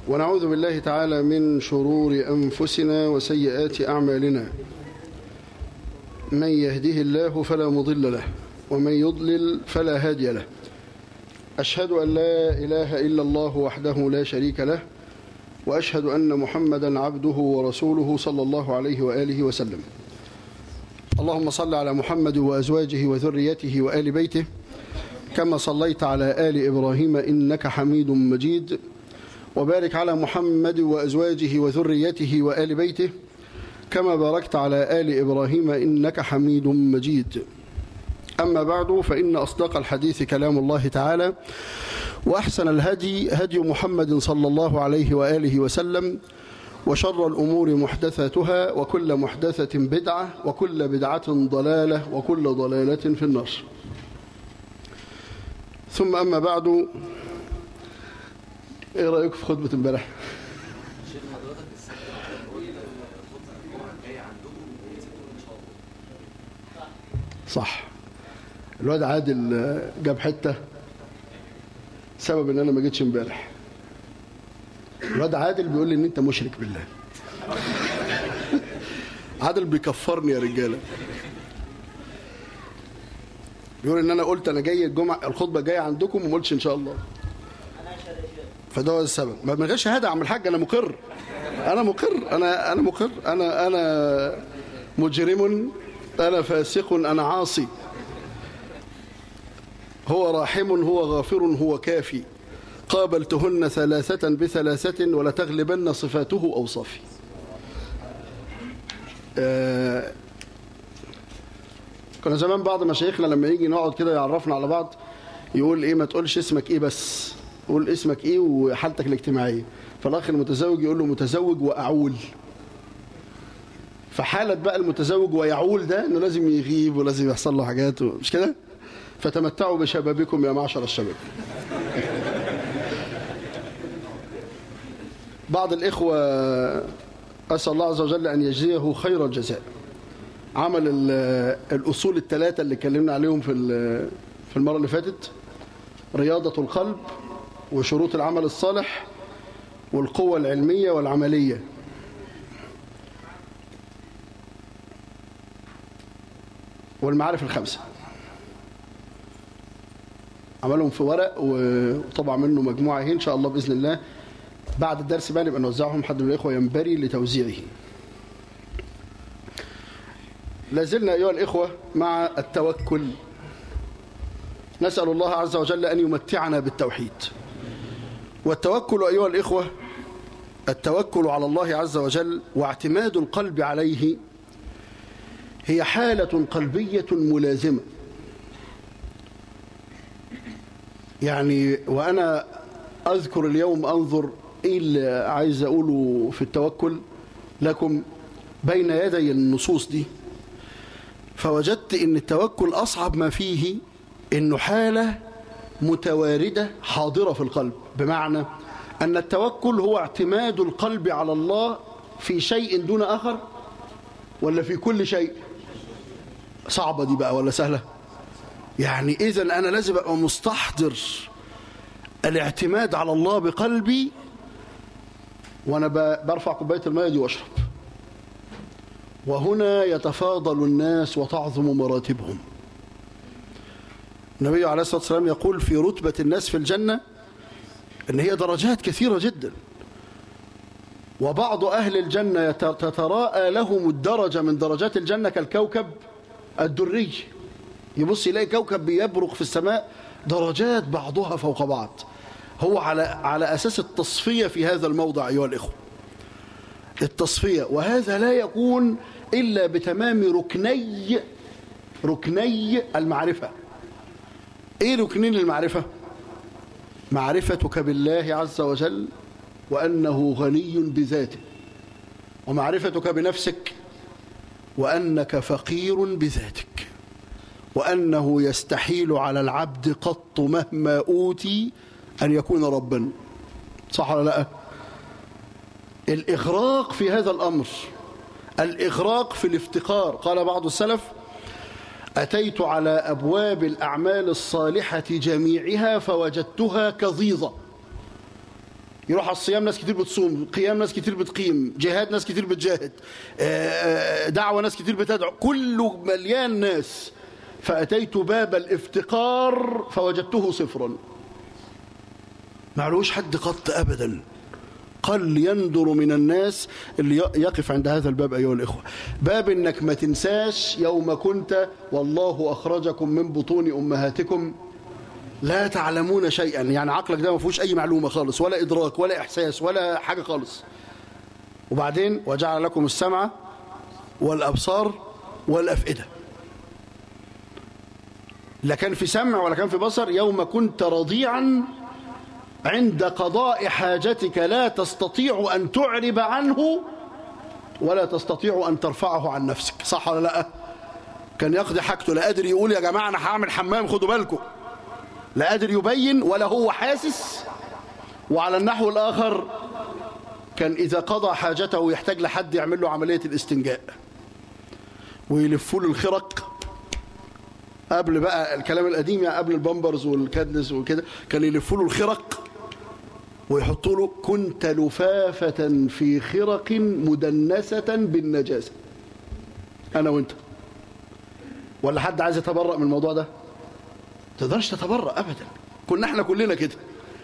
ونعوذ بالله تعالى من شرور أنفسنا وسيئات أعمالنا من يهده الله فلا مضل له ومن يضلل فلا هادي له أشهد أن لا إله إلا الله وحده لا شريك له وأشهد أن محمدا عبده ورسوله صلى الله عليه وآله وسلم اللهم صل على محمد وأزواجه وذريته وآل بيته كما صليت على آل إبراهيم إنك حميد مجيد وبارك على محمد وأزواجه وذريته وآل بيته كما باركت على آل إبراهيم إنك حميد مجيد أما بعد فإن أصدق الحديث كلام الله تعالى وأحسن الهدي هدي محمد صلى الله عليه وآله وسلم وشر الأمور محدثاتها وكل محدثة بدعة وكل بدعة ضلالة وكل ضلالة في النار ثم أما بعد إيه رأيك في خطبة امبارح؟ صح الواد عادل جاب حته سبب ان انا ما جيتش امبارح الواد عادل بيقول لي ان انت مشرك بالله عادل بيكفرني يا رجاله بيقول ان انا قلت انا جاي الجمعه الخطبه جايه عندكم وما قلتش ان شاء الله فده هو السبب ما من غير شهاده يا عم الحاج انا مقر انا مقر انا انا مقر انا انا مجرم انا فاسق انا عاصي هو راحم هو غافر هو كافي قابلتهن ثلاثة بثلاثة ولتغلبن صفاته أوصافي آه كنا زمان بعض مشايخنا لما يجي نقعد كده يعرفنا على بعض يقول ايه ما تقولش اسمك ايه بس قول اسمك ايه وحالتك الاجتماعية فالاخ المتزوج يقول له متزوج واعول فحالة بقى المتزوج ويعول ده انه لازم يغيب ولازم يحصل له حاجات مش كده فتمتعوا بشبابكم يا معشر الشباب بعض الإخوة أسأل الله عز وجل أن يجزيه خير الجزاء عمل الأصول الثلاثة اللي اتكلمنا عليهم في في المرة اللي فاتت رياضة القلب وشروط العمل الصالح والقوة العلمية والعملية والمعارف الخمسة عملهم في ورق وطبع منه مجموعة اهي إن شاء الله بإذن الله بعد الدرس بقى نبقى نوزعهم حد من الإخوة ينبري لتوزيعه لازلنا أيها الإخوة مع التوكل نسأل الله عز وجل أن يمتعنا بالتوحيد والتوكل أيها الإخوة التوكل على الله عز وجل واعتماد القلب عليه هي حالة قلبية ملازمة يعني وأنا أذكر اليوم أنظر إيه اللي عايز أقوله في التوكل لكم بين يدي النصوص دي فوجدت أن التوكل أصعب ما فيه أنه حالة متواردة حاضرة في القلب بمعنى أن التوكل هو اعتماد القلب على الله في شيء دون آخر ولا في كل شيء صعبة دي بقى ولا سهلة يعني إذا أنا لازم أبقى مستحضر الاعتماد على الله بقلبي وأنا برفع كوباية الماء دي وأشرب وهنا يتفاضل الناس وتعظم مراتبهم النبي عليه الصلاة والسلام يقول في رتبة الناس في الجنة أن هي درجات كثيرة جدا وبعض أهل الجنة تتراءى لهم الدرجة من درجات الجنة كالكوكب الدري يبص يلاقي كوكب بيبرق في السماء درجات بعضها فوق بعض هو على على أساس التصفية في هذا الموضع أيها الإخوة التصفية وهذا لا يكون إلا بتمام ركني ركني المعرفة إيه ركنين المعرفة معرفتك بالله عز وجل وأنه غني بذاته ومعرفتك بنفسك وأنك فقير بذاتك وأنه يستحيل على العبد قط مهما أوتي أن يكون ربا صح ولا لا الإغراق في هذا الأمر الإغراق في الافتقار قال بعض السلف أتيت على أبواب الأعمال الصالحة جميعها فوجدتها كظيظة يروح على الصيام ناس كتير بتصوم قيام ناس كتير بتقيم جهاد ناس كتير بتجاهد آه، دعوة ناس كتير بتدعو كله مليان ناس فأتيت باب الافتقار فوجدته صفرا معلوش حد قط أبدا قل يندر من الناس اللي يقف عند هذا الباب أيها الإخوة باب إنك ما تنساش يوم كنت والله أخرجكم من بطون أمهاتكم لا تعلمون شيئا يعني عقلك ده ما فيهوش أي معلومة خالص ولا إدراك ولا إحساس ولا حاجة خالص وبعدين وجعل لكم السمع والأبصار والأفئدة لا كان في سمع ولا كان في بصر يوم كنت رضيعا عند قضاء حاجتك لا تستطيع أن تعرب عنه ولا تستطيع أن ترفعه عن نفسك صح ولا لا كان يقضي حاجته لا قادر يقول يا جماعة أنا هعمل حمام خدوا بالكم لا قادر يبين ولا هو حاسس وعلى النحو الآخر كان إذا قضى حاجته يحتاج لحد يعمل له عملية الاستنجاء ويلفوا له الخرق قبل بقى الكلام القديم يعني قبل البامبرز والكادلس وكده كان يلفوا له الخرق ويحطوا له كنت لفافة في خرق مدنسة بالنجاسة أنا وأنت ولا حد عايز يتبرأ من الموضوع ده تقدرش تتبرأ أبدا كنا احنا كلنا كده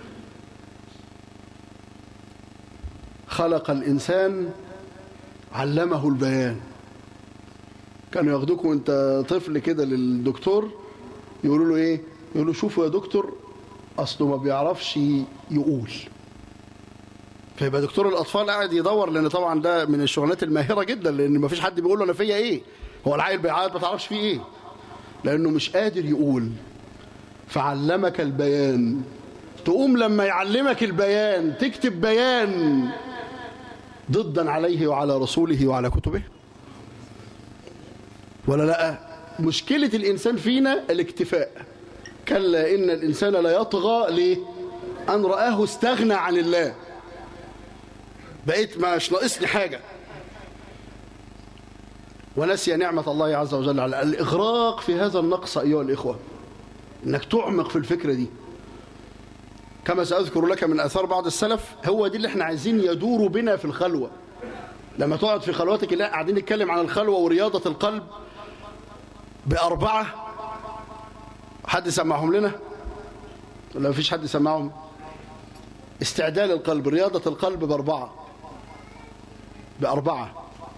خلق الإنسان علمه البيان كانوا ياخدوك وانت طفل كده للدكتور يقولوا له ايه يقولوا شوفوا يا دكتور اصله ما بيعرفش يقول فيبقى دكتور الاطفال قاعد يدور لان طبعا ده من الشغلانات الماهره جدا لان ما فيش حد بيقول له انا فيا ايه هو العيل بيعيط ما تعرفش فيه ايه لانه مش قادر يقول فعلمك البيان تقوم لما يعلمك البيان تكتب بيان ضدا عليه وعلى رسوله وعلى كتبه ولا لا مشكلة الإنسان فينا الاكتفاء كلا إن الإنسان لا يطغى ليه أن رآه استغنى عن الله بقيت مش ناقصني حاجة ونسي نعمة الله عز وجل على الإغراق في هذا النقص أيها الإخوة إنك تعمق في الفكرة دي كما سأذكر لك من أثار بعض السلف هو دي اللي احنا عايزين يدور بنا في الخلوة لما تقعد في خلوتك لا قاعدين نتكلم عن الخلوة ورياضة القلب بأربعة حد سمعهم لنا ولا مفيش حد سمعهم استعدال القلب رياضة القلب بأربعة بأربعة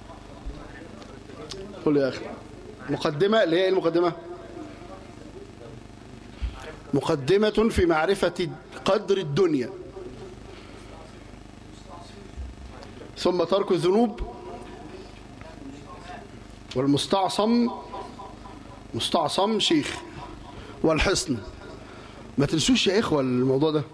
قل يا أخي مقدمة اللي هي المقدمة مقدمة في معرفة قدر الدنيا ثم ترك الذنوب والمستعصم مستعصم شيخ والحصن ما تنسوش يا إخوة الموضوع ده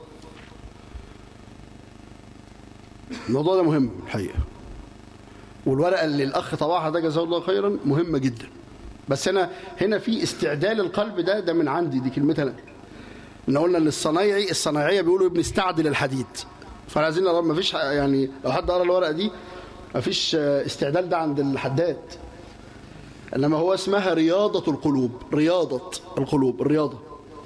الموضوع ده مهم الحقيقة والورقة اللي الأخ طبعها ده جزاه الله خيرا مهمة جدا بس أنا هنا في استعدال القلب ده ده من عندي دي كلمتها أنا إن قلنا للصنايعي الصنايعية بيقولوا ابن استعدل الحديد فاحنا عايزين نرى ما فيش يعني لو حد قرا الورقة دي ما فيش استعدال ده عند الحداد إنما هو اسمها رياضة القلوب رياضة القلوب الرياضة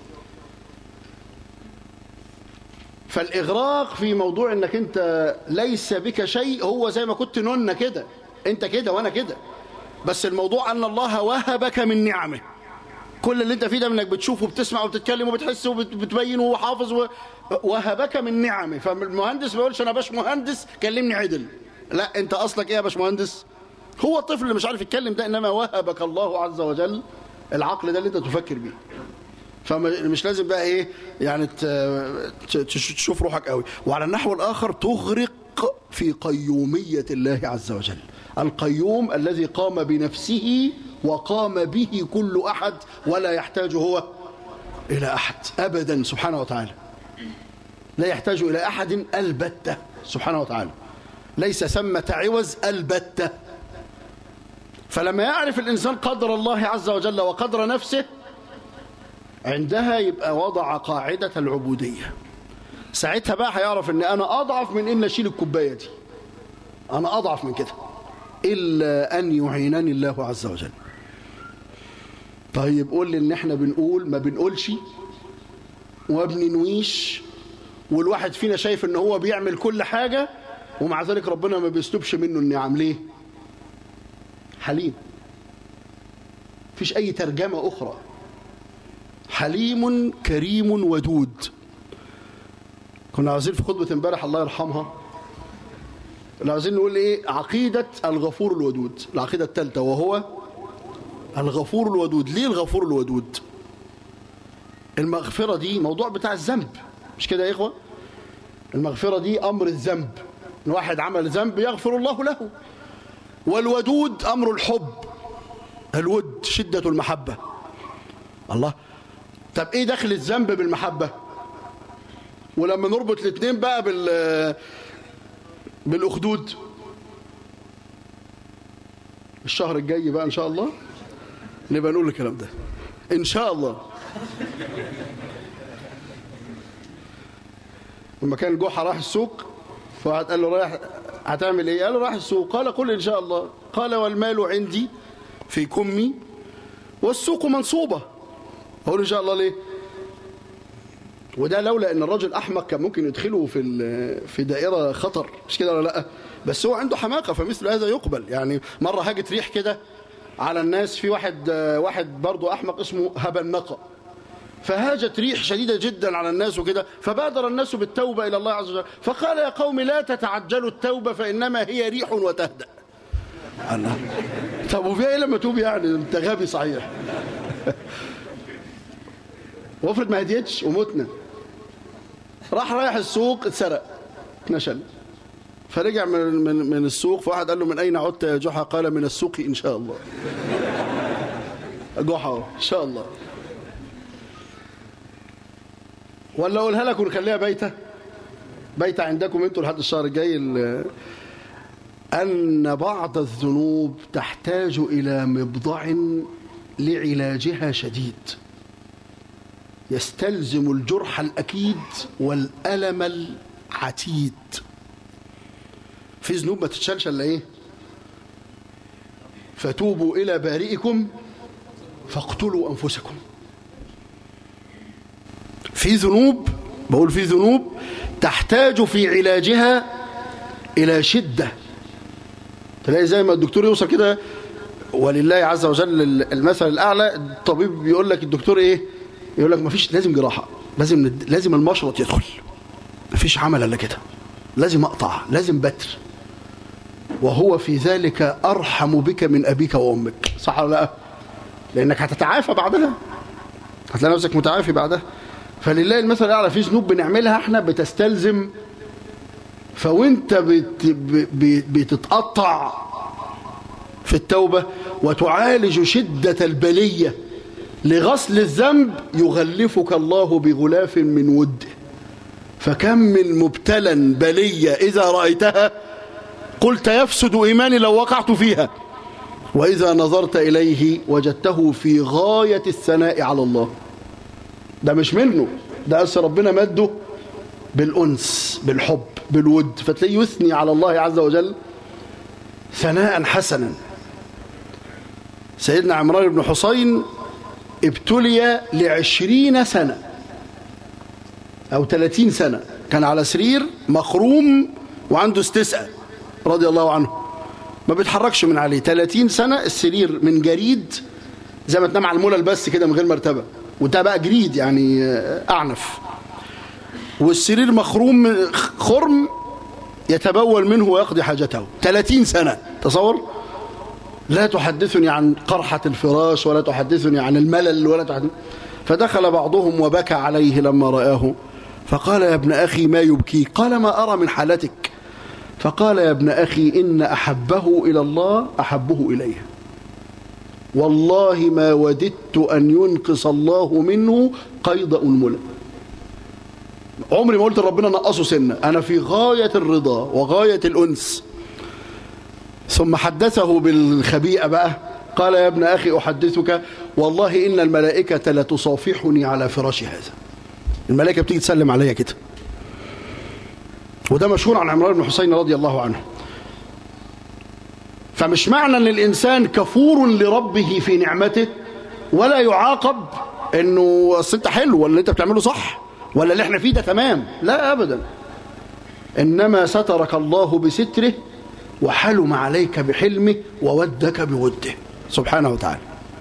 فالإغراق في موضوع إنك أنت ليس بك شيء هو زي ما كنت نونة كده أنت كده وأنا كده بس الموضوع أن الله وهبك من نعمه كل اللي أنت فيه ده منك بتشوف وبتسمع وبتتكلم وبتحس وبتبين وحافظ و... وهبك من نعمه فالمهندس ما يقولش أنا باش مهندس كلمني عدل لا أنت أصلك إيه يا باش مهندس هو الطفل اللي مش عارف يتكلم ده إنما وهبك الله عز وجل العقل ده اللي أنت تفكر بيه فمش لازم بقى ايه يعني تشوف روحك قوي وعلى النحو الاخر تغرق في قيومية الله عز وجل القيوم الذي قام بنفسه وقام به كل احد ولا يحتاج هو الى احد ابدا سبحانه وتعالى لا يحتاج الى احد البتة سبحانه وتعالى ليس ثمة عوز البتة فلما يعرف الانسان قدر الله عز وجل وقدر نفسه عندها يبقى وضع قاعدة العبودية ساعتها بقى هيعرف ان انا اضعف من ان اشيل الكوباية دي انا اضعف من كده الا ان يعينني الله عز وجل طيب قول لي ان احنا بنقول ما بنقولش وما بننويش والواحد فينا شايف ان هو بيعمل كل حاجة ومع ذلك ربنا ما بيستوبش منه النعم ليه حليم فيش اي ترجمة اخرى حليم كريم ودود كنا عاوزين في خطبة امبارح الله يرحمها كنا عاوزين نقول ايه عقيدة الغفور الودود العقيدة الثالثة وهو الغفور الودود ليه الغفور الودود المغفرة دي موضوع بتاع الذنب مش كده يا إخوة المغفرة دي أمر الذنب إن واحد عمل ذنب يغفر الله له والودود أمر الحب الود شدة المحبة الله طب إيه دخل الذنب بالمحبة ولما نربط الاثنين بقى بال بالأخدود الشهر الجاي بقى إن شاء الله نبقى نقول الكلام ده إن شاء الله لما كان جحا راح السوق فواحد قال له رايح هتعمل ايه قال له راح السوق قال قل ان شاء الله قال والمال عندي في كمي والسوق منصوبة اقول ان شاء الله ليه وده لولا ان الرجل احمق كان ممكن يدخله في في دائره خطر مش كده ولا لا بس هو عنده حماقه فمثل هذا يقبل يعني مره هاجت ريح كده على الناس في واحد واحد برضه احمق اسمه هبنقه فهاجت ريح شديدة جدا على الناس وكده فبادر الناس بالتوبة إلى الله عز وجل فقال يا قوم لا تتعجلوا التوبة فإنما هي ريح وتهدأ الله طب وفيها ايه لما توب يعني انت غبي صحيح وافرض ما هديتش ومتنا راح رايح السوق اتسرق اتنشل فرجع من من من السوق فواحد قال له من اين عدت يا جحا قال من السوق ان شاء الله جحا ان شاء الله ولا اقولها لك ونخليها بيته بيته عندكم انتوا لحد الشهر الجاي ان بعض الذنوب تحتاج الى مبضع لعلاجها شديد يستلزم الجرح الاكيد والالم العتيد في ذنوب ما تتشالش الا ايه فتوبوا الى بارئكم فاقتلوا انفسكم في ذنوب بقول في ذنوب تحتاج في علاجها إلى شدة تلاقي زي ما الدكتور يوصل كده ولله عز وجل المثل الأعلى الطبيب بيقول لك الدكتور إيه يقول لك ما فيش لازم جراحة لازم ند... لازم المشرط يدخل ما فيش عمل إلا كده لازم أقطع لازم بتر وهو في ذلك أرحم بك من أبيك وأمك صح ولا لا لأنك هتتعافى بعدها هتلاقي نفسك متعافي بعدها فلله المثل الاعلى في ذنوب بنعملها احنا بتستلزم فوانت بت بتتقطع في التوبة وتعالج شدة البلية لغسل الذنب يغلفك الله بغلاف من وده فكم من مبتلا بلية إذا رأيتها قلت يفسد إيماني لو وقعت فيها وإذا نظرت إليه وجدته في غاية الثناء على الله ده مش منه ده أس ربنا مده بالأنس بالحب بالود فتلاقيه يثني على الله عز وجل ثناء حسنا سيدنا عمران بن حسين ابتلي لعشرين سنة أو ثلاثين سنة كان على سرير مخروم وعنده استسقى رضي الله عنه ما بيتحركش من عليه 30 سنة السرير من جريد زي ما تنام على المولى بس كده من غير مرتبة وده بقى جريد يعني أعنف والسرير مخروم خرم يتبول منه ويقضي حاجته 30 سنة تصور لا تحدثني عن قرحة الفراش ولا تحدثني عن الملل ولا تحدثني فدخل بعضهم وبكى عليه لما رآه فقال يا ابن أخي ما يبكيك قال ما أرى من حالتك فقال يا ابن أخي إن أحبه إلى الله أحبه إليه والله ما وددت أن ينقص الله منه قيد أنملة عمري ما قلت لربنا نقصه سنة أنا في غاية الرضا وغاية الأنس ثم حدثه بالخبيئة بقى قال يا ابن أخي أحدثك والله إن الملائكة لتصافحني على فراش هذا الملائكة بتيجي تسلم عليا كده وده مشهور عن عمران بن حسين رضي الله عنه فمش معنى ان الانسان كفور لربه في نعمته ولا يعاقب انه اصل انت حلو ولا انت بتعمله صح ولا اللي احنا فيه ده تمام لا أبدا إنما سترك الله بستره وحلم عليك بحلمه وودك بوده سبحانه وتعالى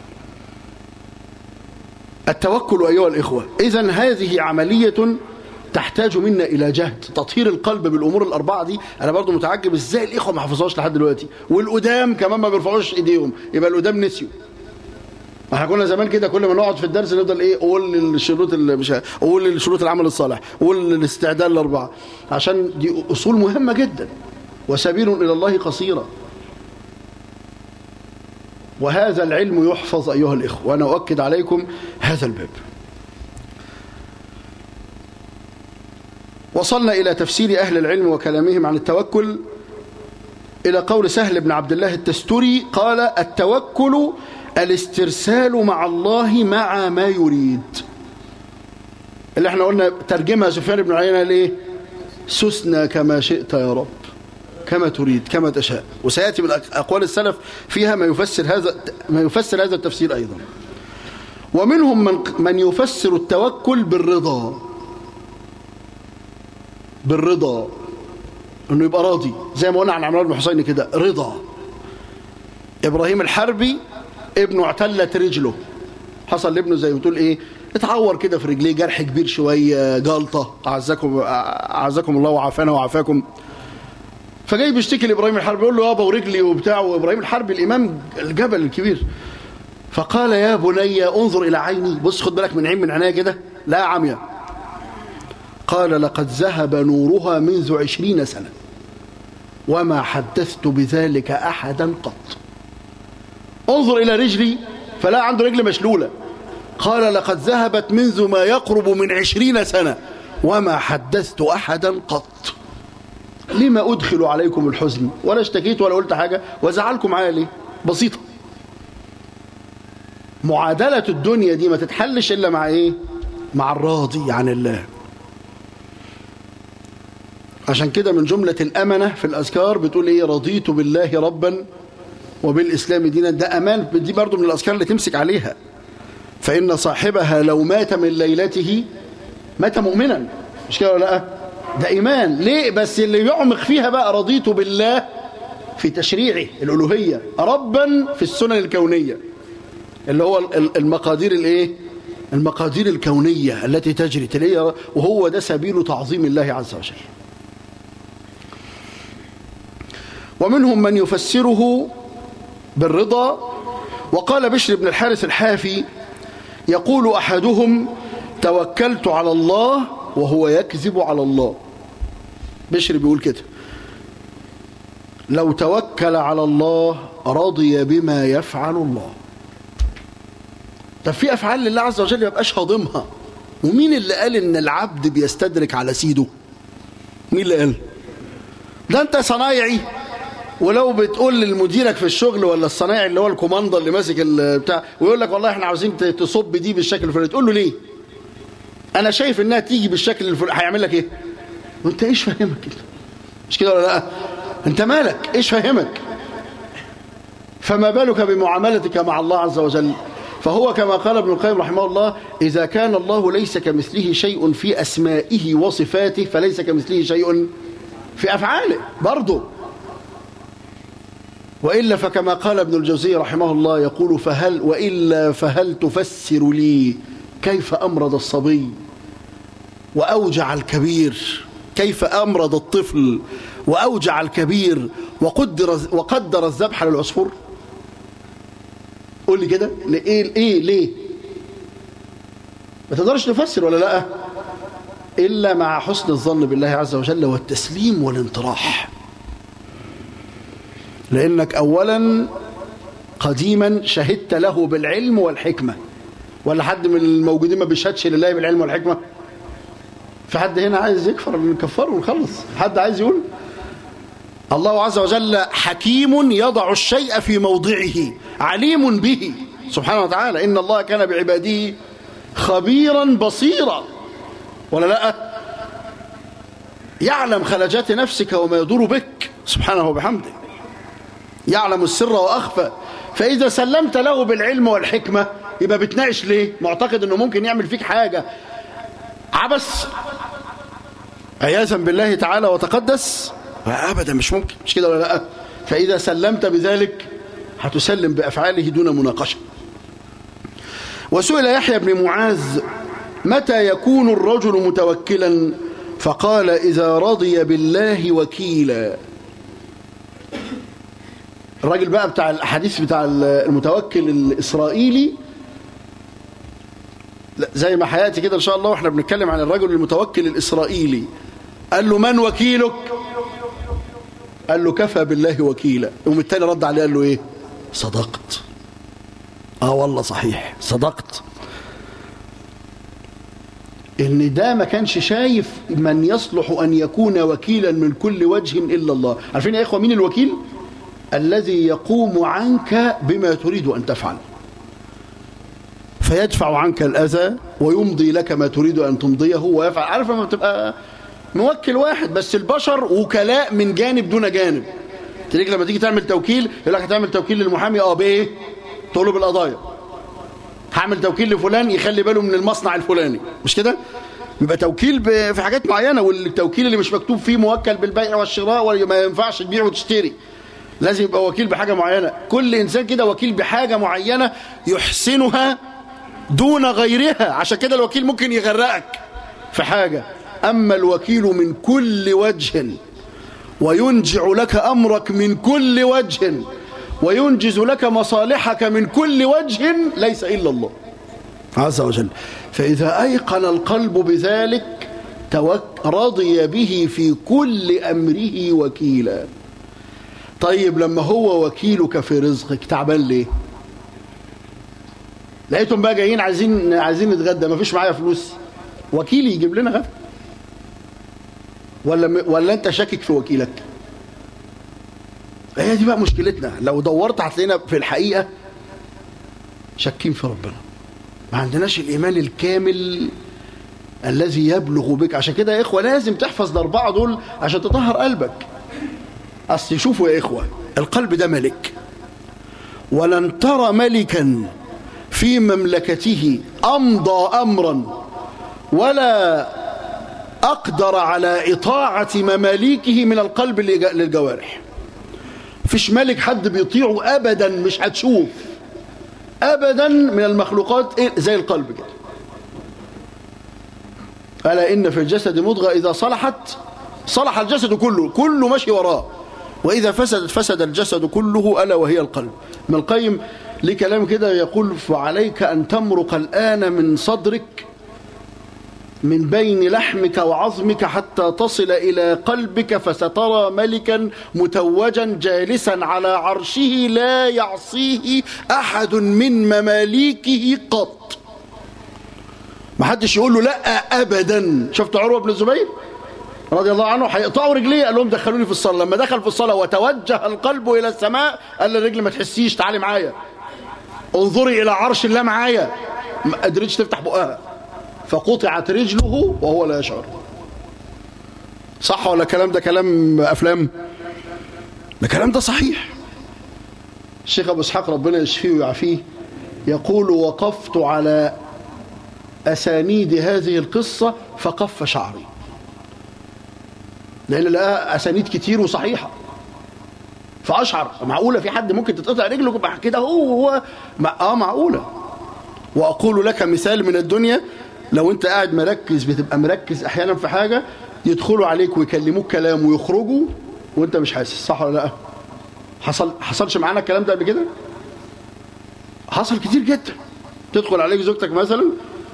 التوكل أيها الإخوة إذا هذه عملية تحتاج منا إلى جهد تطهير القلب بالأمور الأربعة دي أنا برضو متعجب إزاي الإخوة ما حفظوهاش لحد دلوقتي والقدام كمان ما بيرفعوش إيديهم يبقى القدام نسيوا ما احنا كنا زمان كده كل ما نقعد في الدرس نفضل ايه قول الشروط اللي مش قول الشروط العمل الصالح قول الاستعداد الاربعه عشان دي اصول مهمه جدا وسبيل الى الله قصيره وهذا العلم يحفظ ايها الاخوه وانا اؤكد عليكم هذا الباب وصلنا الى تفسير اهل العلم وكلامهم عن التوكل الى قول سهل بن عبد الله التستري قال التوكل الاسترسال مع الله مع ما يريد اللي احنا قلنا ترجمها سفيان بن عيينة ليه سسنا كما شئت يا رب كما تريد كما تشاء وسيأتي من أقوال السلف فيها ما يفسر هذا ما يفسر هذا التفسير أيضا ومنهم من من يفسر التوكل بالرضا بالرضا انه يبقى راضي زي ما قلنا عن عمران بن حسين كده رضا ابراهيم الحربي ابنه اعتلت رجله حصل لابنه زي ما تقول ايه اتعور كده في رجليه جرح كبير شويه جلطه اعزكم اعزكم الله وعافانا وعافاكم فجاي بيشتكي لابراهيم الحربي يقول له يابا ورجلي وبتاع وابراهيم الحربي الامام الجبل الكبير فقال يا بني انظر الى عيني بص خد بالك من عين من عينيا كده لا عميا قال لقد ذهب نورها منذ عشرين سنه وما حدثت بذلك احدا قط انظر إلى رجلي فلا عنده رجل مشلولة قال لقد ذهبت منذ ما يقرب من عشرين سنة وما حدثت أحدا قط لما أدخل عليكم الحزن ولا اشتكيت ولا قلت حاجة وزعلكم معايا ليه بسيطة معادلة الدنيا دي ما تتحلش إلا مع إيه مع الراضي عن الله عشان كده من جملة الأمنة في الأذكار بتقول إيه رضيت بالله ربا وبالإسلام دينا ده أمان دي برضو من الأذكار اللي تمسك عليها فإن صاحبها لو مات من ليلته مات مؤمنا مش كده ولا لا ده إيمان ليه بس اللي يعمق فيها بقى رضيت بالله في تشريعه الألوهية ربا في السنن الكونية اللي هو المقادير الايه المقادير الكونية التي تجري تليه وهو ده سبيل تعظيم الله عز وجل ومنهم من يفسره بالرضا وقال بشر بن الحارث الحافي يقول أحدهم توكلت على الله وهو يكذب على الله بشر بيقول كده لو توكل على الله رضي بما يفعل الله طب في أفعال لله عز وجل ما يبقاش هاضمها ومين اللي قال ان العبد بيستدرك على سيده مين اللي قال ده انت صنايعي ولو بتقول لمديرك في الشغل ولا الصنايعي اللي هو الكوماندر اللي ماسك بتاع ويقول لك والله احنا عاوزين تصب دي بالشكل الفلاني تقول له ليه انا شايف انها تيجي بالشكل الفلاني هيعمل لك ايه وانت ايش فاهمك كده مش كده ولا لا انت مالك ايش فاهمك فما بالك بمعاملتك مع الله عز وجل فهو كما قال ابن القيم رحمه الله إذا كان الله ليس كمثله شيء في أسمائه وصفاته فليس كمثله شيء في أفعاله برضه وإلا فكما قال ابن الجوزي رحمه الله يقول فهل وإلا فهل تفسر لي كيف أمرض الصبي وأوجع الكبير كيف أمرض الطفل وأوجع الكبير وقدر, وقدر الذبح للعصفور قول لي كده ليه ايه ليه ما تقدرش تفسر ولا لا الا مع حسن الظن بالله عز وجل والتسليم والانطراح لانك اولا قديما شهدت له بالعلم والحكمه ولا حد من الموجودين ما بيشهدش لله بالعلم والحكمه في حد هنا عايز يكفر نكفره ونخلص حد عايز يقول الله عز وجل حكيم يضع الشيء في موضعه عليم به سبحانه وتعالى إن الله كان بعباده خبيرا بصيرا ولا لا يعلم خلجات نفسك وما يدور بك سبحانه وبحمده يعلم السر وأخفى فإذا سلمت له بالعلم والحكمة يبقى بتناقش ليه معتقد أنه ممكن يعمل فيك حاجة عبس عياذا بالله تعالى وتقدس أبدا مش ممكن مش كده ولا لا فإذا سلمت بذلك هتسلم بأفعاله دون مناقشة وسئل يحيى بن معاذ متى يكون الرجل متوكلا فقال إذا رضي بالله وكيلا الراجل بقى بتاع الأحاديث بتاع المتوكل الإسرائيلي زي ما حياتي كده إن شاء الله وإحنا بنتكلم عن الرجل المتوكل الإسرائيلي قال له من وكيلك قال له كفى بالله وكيلا يوم التاني رد عليه قال له ايه صدقت اه والله صحيح صدقت ان ده ما كانش شايف من يصلح ان يكون وكيلا من كل وجه الا الله عارفين يا اخوه مين الوكيل الذي يقوم عنك بما تريد ان تفعل فيدفع عنك الاذى ويمضي لك ما تريد ان تمضيه ويفعل عارف لما بتبقى موكل واحد بس البشر وكلاء من جانب دون جانب تيجي لما تيجي تعمل توكيل يقول لك هتعمل توكيل للمحامي اه بايه تقول له بالقضايا هعمل توكيل لفلان يخلي باله من المصنع الفلاني مش كده يبقى توكيل في حاجات معينه والتوكيل اللي مش مكتوب فيه موكل بالبيع والشراء وما ينفعش تبيع وتشتري لازم يبقى وكيل بحاجه معينه كل انسان كده وكيل بحاجه معينه يحسنها دون غيرها عشان كده الوكيل ممكن يغرقك في حاجه أما الوكيل من كل وجه وينجع لك أمرك من كل وجه وينجز لك مصالحك من كل وجه ليس إلا الله عز وجل فإذا أيقن القلب بذلك رضي به في كل أمره وكيلا طيب لما هو وكيلك في رزقك تعبان ليه لقيتهم بقى جايين عايزين عايزين نتغدى ما فيش معايا فلوس وكيلي يجيب لنا غدا ولا ولا انت شاكك في وكيلك هي دي بقى مشكلتنا لو دورت هتلاقينا في الحقيقه شاكين في ربنا ما عندناش الايمان الكامل الذي يبلغ بك عشان كده يا اخوه لازم تحفظ الاربعه دول عشان تطهر قلبك اصل شوفوا يا اخوه القلب ده ملك ولن ترى ملكا في مملكته امضى امرا ولا أقدر على إطاعة مماليكه من القلب للجوارح فيش ملك حد بيطيعه أبدا مش هتشوف أبدا من المخلوقات زي القلب كده ألا إن في الجسد مضغة إذا صلحت صلح الجسد كله كله ماشي وراه وإذا فسدت فسد الجسد كله ألا وهي القلب من القيم ليه كلام كده يقول فعليك أن تمرق الآن من صدرك من بين لحمك وعظمك حتى تصل إلى قلبك فسترى ملكا متوجا جالسا على عرشه لا يعصيه أحد من مماليكه قط ما حدش يقول له لا أبدا شفت عروة بن الزبير رضي الله عنه هيقطعوا رجليه قال لهم دخلوني في الصلاة لما دخل في الصلاة وتوجه القلب إلى السماء قال للرجل ما تحسيش تعالي معايا انظري إلى عرش الله معايا ما قدرتش تفتح بقها فقطعت رجله وهو لا يشعر صح ولا الكلام ده كلام أفلام ده كلام ده صحيح الشيخ أبو إسحاق ربنا يشفيه ويعافيه يقول وقفت على أسانيد هذه القصة فقف شعري لأن لقى أسانيد كتير وصحيحة فأشعر معقولة في حد ممكن تتقطع رجله كده هو هو اه معقولة وأقول لك مثال من الدنيا لو انت قاعد مركز بتبقى مركز احيانا في حاجة يدخلوا عليك ويكلموك كلام ويخرجوا وانت مش حاسس صح ولا لا حصل حصلش معانا الكلام ده قبل كده حصل كتير جدا تدخل عليك زوجتك مثلا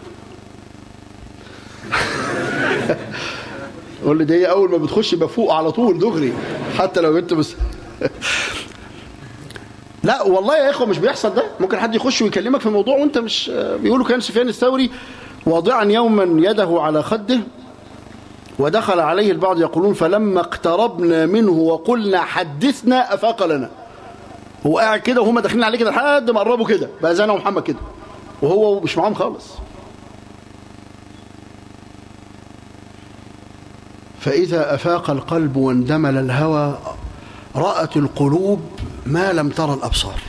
قول لي دي اول ما بتخش بفوق على طول دغري حتى لو انت بس لا والله يا اخوه مش بيحصل ده ممكن حد يخش ويكلمك في موضوع وانت مش بيقولوا كان سفيان الثوري واضعا يوما يده على خده ودخل عليه البعض يقولون فلما اقتربنا منه وقلنا حدثنا أفاق لنا هو قاعد كده وهم داخلين عليه كده لحد ما قربوا كده بقى زي انا ومحمد كده وهو مش معاهم خالص فإذا أفاق القلب واندمل الهوى رأت القلوب ما لم ترى الأبصار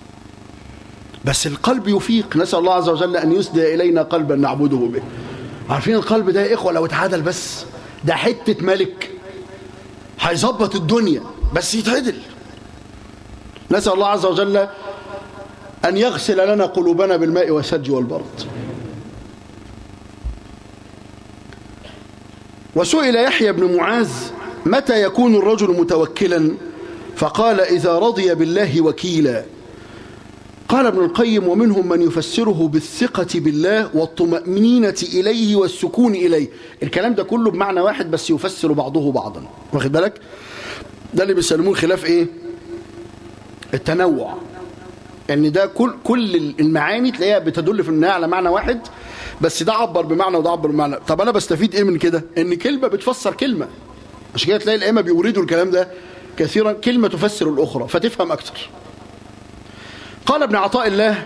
بس القلب يفيق نسأل الله عز وجل أن يسدى إلينا قلبا نعبده به عارفين القلب ده يا إخوة لو اتعدل بس ده حتة ملك هيظبط الدنيا بس يتعدل نسأل الله عز وجل أن يغسل لنا قلوبنا بالماء والثلج والبرد وسئل يحيى بن معاذ متى يكون الرجل متوكلا فقال إذا رضي بالله وكيلا قال ابن القيم ومنهم من يفسره بالثقة بالله والطمأنينة إليه والسكون إليه الكلام ده كله بمعنى واحد بس يفسر بعضه بعضا واخد بالك ده اللي بيسلمون خلاف ايه التنوع ان ده كل كل المعاني تلاقيها بتدل في النهايه على معنى واحد بس ده عبر بمعنى وده عبر بمعنى طب انا بستفيد ايه من كده ان كلمه بتفسر كلمه عشان كده تلاقي الائمه بيوردوا الكلام ده كثيرا كلمه تفسر الاخرى فتفهم اكتر قال ابن عطاء الله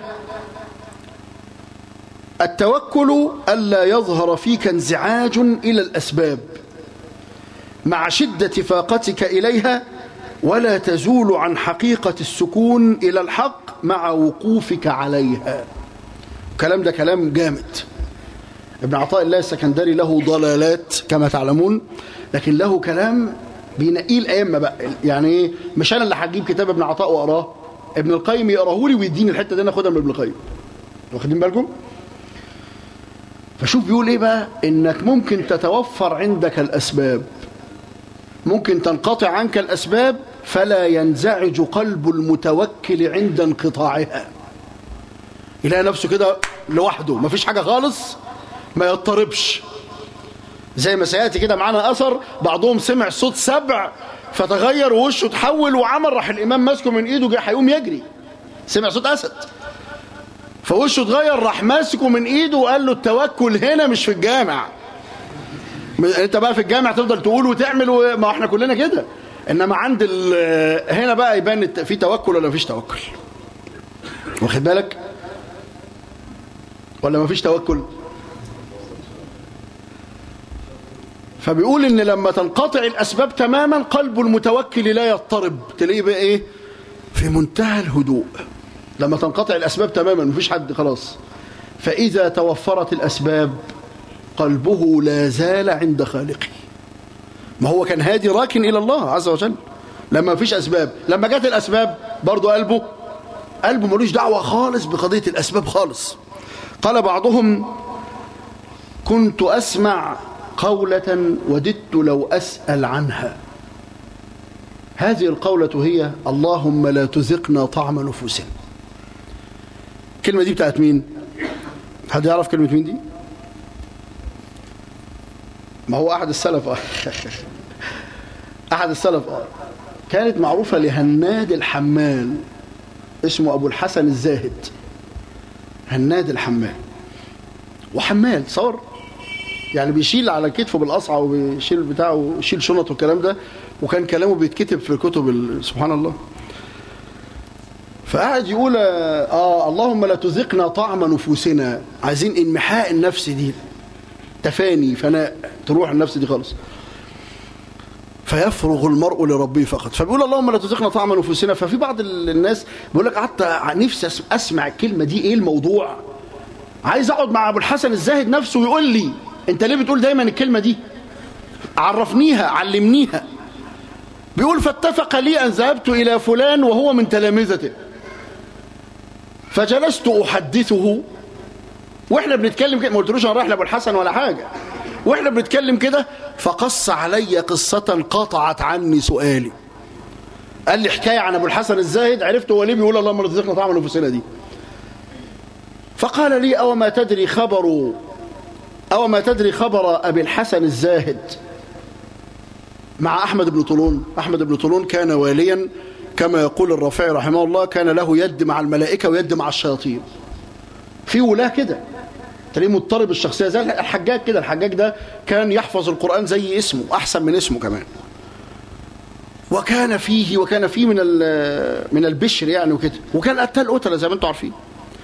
التوكل الا يظهر فيك انزعاج الى الاسباب مع شده فاقتك اليها ولا تزول عن حقيقه السكون الى الحق مع وقوفك عليها الكلام ده كلام جامد ابن عطاء الله السكندري له ضلالات كما تعلمون لكن له كلام بينقيه الائمه بقى يعني ايه مش انا اللي هجيب كتاب ابن عطاء واقراه ابن القيم يقراه لي ويديني الحته دي انا اخدها من ابن القيم واخدين بالكم فشوف بيقول ايه بقى انك ممكن تتوفر عندك الاسباب ممكن تنقطع عنك الاسباب فلا ينزعج قلب المتوكل عند انقطاعها يلاقي نفسه كده لوحده مفيش حاجه خالص ما يضطربش زي ما سياتي كده معانا اثر بعضهم سمع صوت سبع فتغير ووشه تحول وعمل راح الامام ماسكه من ايده جه هيقوم يجري سمع صوت اسد فوشه اتغير راح ماسكه من ايده وقال له التوكل هنا مش في الجامع انت بقى في الجامع تفضل تقول وتعمل و... ما احنا كلنا كده انما عند ال... هنا بقى يبان في توكل ولا مفيش توكل واخد بالك ولا مفيش توكل فبيقول ان لما تنقطع الاسباب تماما قلب المتوكل لا يضطرب تلاقيه بقى ايه في منتهى الهدوء لما تنقطع الاسباب تماما مفيش حد خلاص فاذا توفرت الاسباب قلبه لا زال عند خالقه ما هو كان هادي راكن الى الله عز وجل لما مفيش اسباب لما جت الاسباب برضه قلبه قلبه ملوش دعوه خالص بقضيه الاسباب خالص قال بعضهم كنت اسمع قولة وددت لو أسأل عنها هذه القولة هي اللهم لا تذقنا طعم نفوسنا الكلمة دي بتاعت مين حد يعرف كلمة مين دي ما هو أحد السلف أحد السلف كانت معروفة لهناد الحمال اسمه أبو الحسن الزاهد هناد الحمال وحمال صور يعني بيشيل على كتفه بالقصعة وبيشيل بتاعه ويشيل شنط والكلام ده وكان كلامه بيتكتب في كتب سبحان الله فقعد يقول اه اللهم لا تذقنا طعم نفوسنا عايزين انمحاء النفس دي تفاني فناء تروح النفس دي خالص فيفرغ المرء لربه فقط فبيقول اللهم لا تذقنا طعم نفوسنا ففي بعض الناس بيقول لك قعدت نفسي اسمع الكلمه دي ايه الموضوع عايز اقعد مع ابو الحسن الزاهد نفسه ويقول لي انت ليه بتقول دايما الكلمة دي عرفنيها علمنيها بيقول فاتفق لي أن ذهبت إلى فلان وهو من تلامذته فجلست أحدثه وإحنا بنتكلم كده ما قلتلوش أنا رايح لأبو الحسن ولا حاجة وإحنا بنتكلم كده فقص علي قصة قطعت عني سؤالي قال لي حكاية عن أبو الحسن الزاهد عرفت هو ليه بيقول اللهم رزقنا طعم نفوسنا دي فقال لي أو ما تدري خبر أو ما تدري خبر أبي الحسن الزاهد مع أحمد بن طولون أحمد بن طولون كان واليا كما يقول الرافعي رحمه الله كان له يد مع الملائكة ويد مع الشياطين في ولاة كده تلاقيه مضطرب الشخصية زي الحجاج كده الحجاج ده كان يحفظ القرآن زي اسمه أحسن من اسمه كمان وكان فيه وكان فيه من من البشر يعني وكده وكان قتال قتلة زي ما انتم عارفين